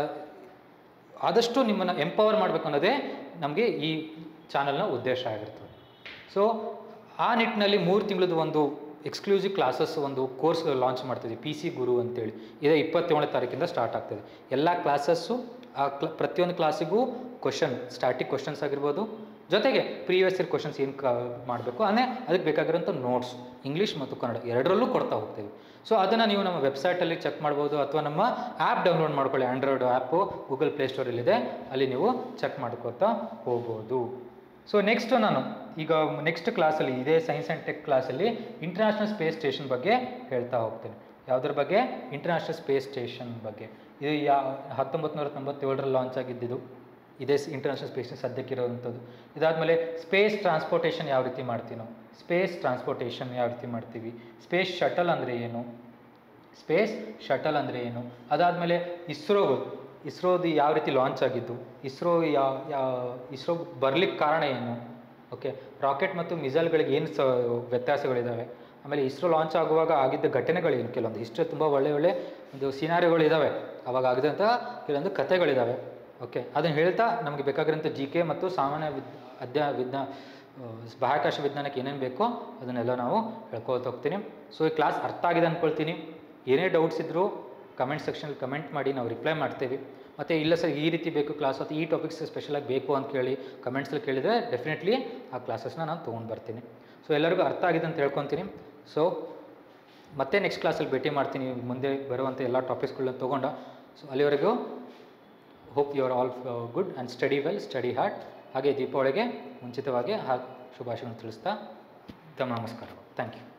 ಆದಷ್ಟು ನಿಮ್ಮನ್ನು ಎಂಪವರ್ ಮಾಡಬೇಕು ಅನ್ನೋದೇ ನಮಗೆ ಈ ಚಾನಲ್ನ ಉದ್ದೇಶ ಆಗಿರ್ತದೆ ಸೊ ಆ ನಿಟ್ಟಿನಲ್ಲಿ ಮೂರು ತಿಂಗಳದ್ದು ಒಂದು ಎಕ್ಸ್ಕ್ಲೂಸಿವ್ ಕ್ಲಾಸಸ್ ಒಂದು ಕೋರ್ಸ್ ಲಾಂಚ್ ಮಾಡ್ತಿದ್ವಿ ಪಿ ಸಿ ಗುರು ಅಂತೇಳಿ ಇದೇ ಇಪ್ಪತ್ತೇಳನೇ ತಾರೀಕಿಂದ ಸ್ಟಾರ್ಟ್ ಆಗ್ತದೆ ಎಲ್ಲ ಕ್ಲಾಸಸ್ಸು ಆ ಕ್ಲ ಪ್ರತಿಯೊಂದು ಕ್ಲಾಸಿಗೂ ಕ್ವಶನ್ ಸ್ಟಾಟಿಕ್ ಕ್ವಶನ್ಸ್ ಆಗಿರ್ಬೋದು ಜೊತೆಗೆ ಪ್ರೀವಿಯಸ್ ಇಯರ್ ಕ್ವಶನ್ಸ್ ಏನು ಕ ಮಾಡಬೇಕು ಅಂದರೆ ಅದಕ್ಕೆ ಬೇಕಾಗಿರೋಂಥ ನೋಟ್ಸ್ ಇಂಗ್ಲೀಷ್ ಮತ್ತು ಕನ್ನಡ ಎರಡರಲ್ಲೂ ಕೊಡ್ತಾ ಹೋಗ್ತೀವಿ ಸೊ ಅದನ್ನು ನೀವು ನಮ್ಮ ವೆಬ್ಸೈಟಲ್ಲಿ ಚೆಕ್ ಮಾಡ್ಬೋದು ಅಥವಾ ನಮ್ಮ ಆ್ಯಪ್ ಡೌನ್ಲೋಡ್ ಮಾಡ್ಕೊಳ್ಳಿ ಆ್ಯಂಡ್ರಾಯ್ಡ್ ಆ್ಯಪು ಗೂಗಲ್ ಪ್ಲೇಸ್ಟೋರಲ್ಲಿದೆ ಅಲ್ಲಿ ನೀವು ಚೆಕ್ ಮಾಡ್ಕೋತಾ ಹೋಗ್ಬೋದು ಸೊ ನೆಕ್ಸ್ಟ್ ನಾನು ಈಗ ನೆಕ್ಸ್ಟ್ ಕ್ಲಾಸಲ್ಲಿ ಇದೇ ಸೈನ್ಸ್ ಆ್ಯಂಡ್ ಟೆಕ್ ಕ್ಲಾಸಲ್ಲಿ ಇಂಟರ್ನ್ಯಾಷನಲ್ ಸ್ಪೇಸ್ ಸ್ಟೇಷನ್ ಬಗ್ಗೆ ಹೇಳ್ತಾ ಹೋಗ್ತೀನಿ ಯಾವುದ್ರ ಬಗ್ಗೆ ಇಂಟರ್ನ್ಯಾಷನಲ್ ಸ್ಪೇಸ್ ಸ್ಟೇಷನ್ ಬಗ್ಗೆ ಇದು ಯಾ ಹತ್ತೊಂಬತ್ತು ನೂರ ತೊಂಬತ್ತೇಳರಲ್ಲಿ ಲಾಂಚ್ ಆಗಿದ್ದಿದ್ದು ಇದೇ ಇಂಟರ್ನ್ಯಾಷನಲ್ ಸ್ಪೇಸ್ ಸದ್ಯಕ್ಕಿರೋವಂಥದ್ದು ಇದಾದಮೇಲೆ ಸ್ಪೇಸ್ ಟ್ರಾನ್ಸ್ಪೋರ್ಟೇಷನ್ ಯಾವ ರೀತಿ ಮಾಡ್ತೀವಿ ನಾವು ಸ್ಪೇಸ್ ಟ್ರಾನ್ಸ್ಪೋರ್ಟೇಷನ್ ಯಾವ ರೀತಿ ಮಾಡ್ತೀವಿ ಸ್ಪೇಸ್ ಶಟಲ್ ಅಂದರೆ ಏನು ಸ್ಪೇಸ್ ಶಟಲ್ ಅಂದರೆ ಏನು ಅದಾದಮೇಲೆ ಇಸ್ರೋಗಳು ಇಸ್ರೋದು ಯಾವ ರೀತಿ ಲಾಂಚ್ ಆಗಿದ್ದು ಇಸ್ರೋ ಯಾ ಯಾ ಇಸ್ರೋ ಬರ್ಲಿಕ್ಕೆ ಕಾರಣ ಏನು ಓಕೆ ರಾಕೆಟ್ ಮತ್ತು ಮಿಸೈಲ್ಗಳಿಗೆ ಏನು ಸ ವ್ಯತ್ಯಾಸಗಳಿದ್ದಾವೆ ಆಮೇಲೆ ಇಸ್ರೋ ಲಾಂಚ್ ಆಗುವಾಗ ಆಗಿದ್ದ ಘಟನೆಗಳೇನು ಕೆಲವೊಂದು ಹಿಸ್ಟ್ರಿ ತುಂಬ ಒಳ್ಳೆ ಒಳ್ಳೆ ಒಂದು ಸಿನಾರಿಗಳು ಇದ್ದಾವೆ ಅವಾಗ ಆಗಿದಂಥ ಕೆಲವೊಂದು ಕಥೆಗಳಿದ್ದಾವೆ ಓಕೆ ಅದನ್ನು ಹೇಳ್ತಾ ನಮಗೆ ಬೇಕಾಗಿರೋಂಥ ಜಿ ಕೆ ಮತ್ತು ಸಾಮಾನ್ಯ ವಿದ್ ಅಧ್ಯಯ ವಿಜ್ಞಾ ಆ, ಬಾಹ್ಯಾಕಾಶ ವಿಜ್ಞಾನಕ್ಕೆ ಏನೇನು ಬೇಕೋ ಅದನ್ನೆಲ್ಲ ನಾವು ಹೇಳ್ಕೊಳ್ತಾ ಹೋಗ್ತೀನಿ ಸೊ ಈ ಕ್ಲಾಸ್ ಅರ್ಥ ಆಗಿದೆ ಅಂದ್ಕೊಳ್ತೀನಿ ಏನೇ ಡೌಟ್ಸ್ ಇದ್ದರೂ ಕಮೆಂಟ್ ಸೆಕ್ಷನಲ್ಲಿ ಕಮೆಂಟ್ ಮಾಡಿ ನಾವು ರಿಪ್ಲೈ ಮಾಡ್ತೇವೆ ಮತ್ತು ಇಲ್ಲ ಸರ್ ಈ ರೀತಿ ಬೇಕು ಕ್ಲಾಸ್ ಅಥವಾ ಈ ಟಾಪಿಕ್ಸ್ ಸ್ಪೆಷಲಾಗಿ ಬೇಕು ಅಂತ ಕೇಳಿ ಕಮೆಂಟ್ಸಲ್ಲಿ ಕೇಳಿದರೆ ಡೆಫಿನೆಟ್ಲಿ ಆ ಕ್ಲಾಸಸ್ನ ನಾನು ತೊಗೊಂಡು ಬರ್ತೀನಿ ಸೊ ಎಲ್ಲರಿಗೂ ಅರ್ಥ ಆಗಿದೆ ಅಂತ ಹೇಳ್ಕೊತೀನಿ ಸೊ ಮತ್ತೆ ನೆಕ್ಸ್ಟ್ ಕ್ಲಾಸಲ್ಲಿ ಭೇಟಿ ಮಾಡ್ತೀನಿ ಮುಂದೆ ಬರುವಂಥ ಎಲ್ಲ ಟಾಪಿಕ್ಸ್ಗಳನ್ನ ತೊಗೊಂಡು ಸೊ ಅಲ್ಲಿವರೆಗೂ hope you are all good and study well study hard ಹಾಗೆ ದೀಪಾವಳಿಗೆ ಮುಂಚಿತವಾಗಿ ಹಾ ಶುಭಾಶಯಗಳನ್ನು ತಿಳಿಸ್ತಾ ತಮ್ಮ ನಮಸ್ಕಾರಗಳು ಥ್ಯಾಂಕ್ ಯು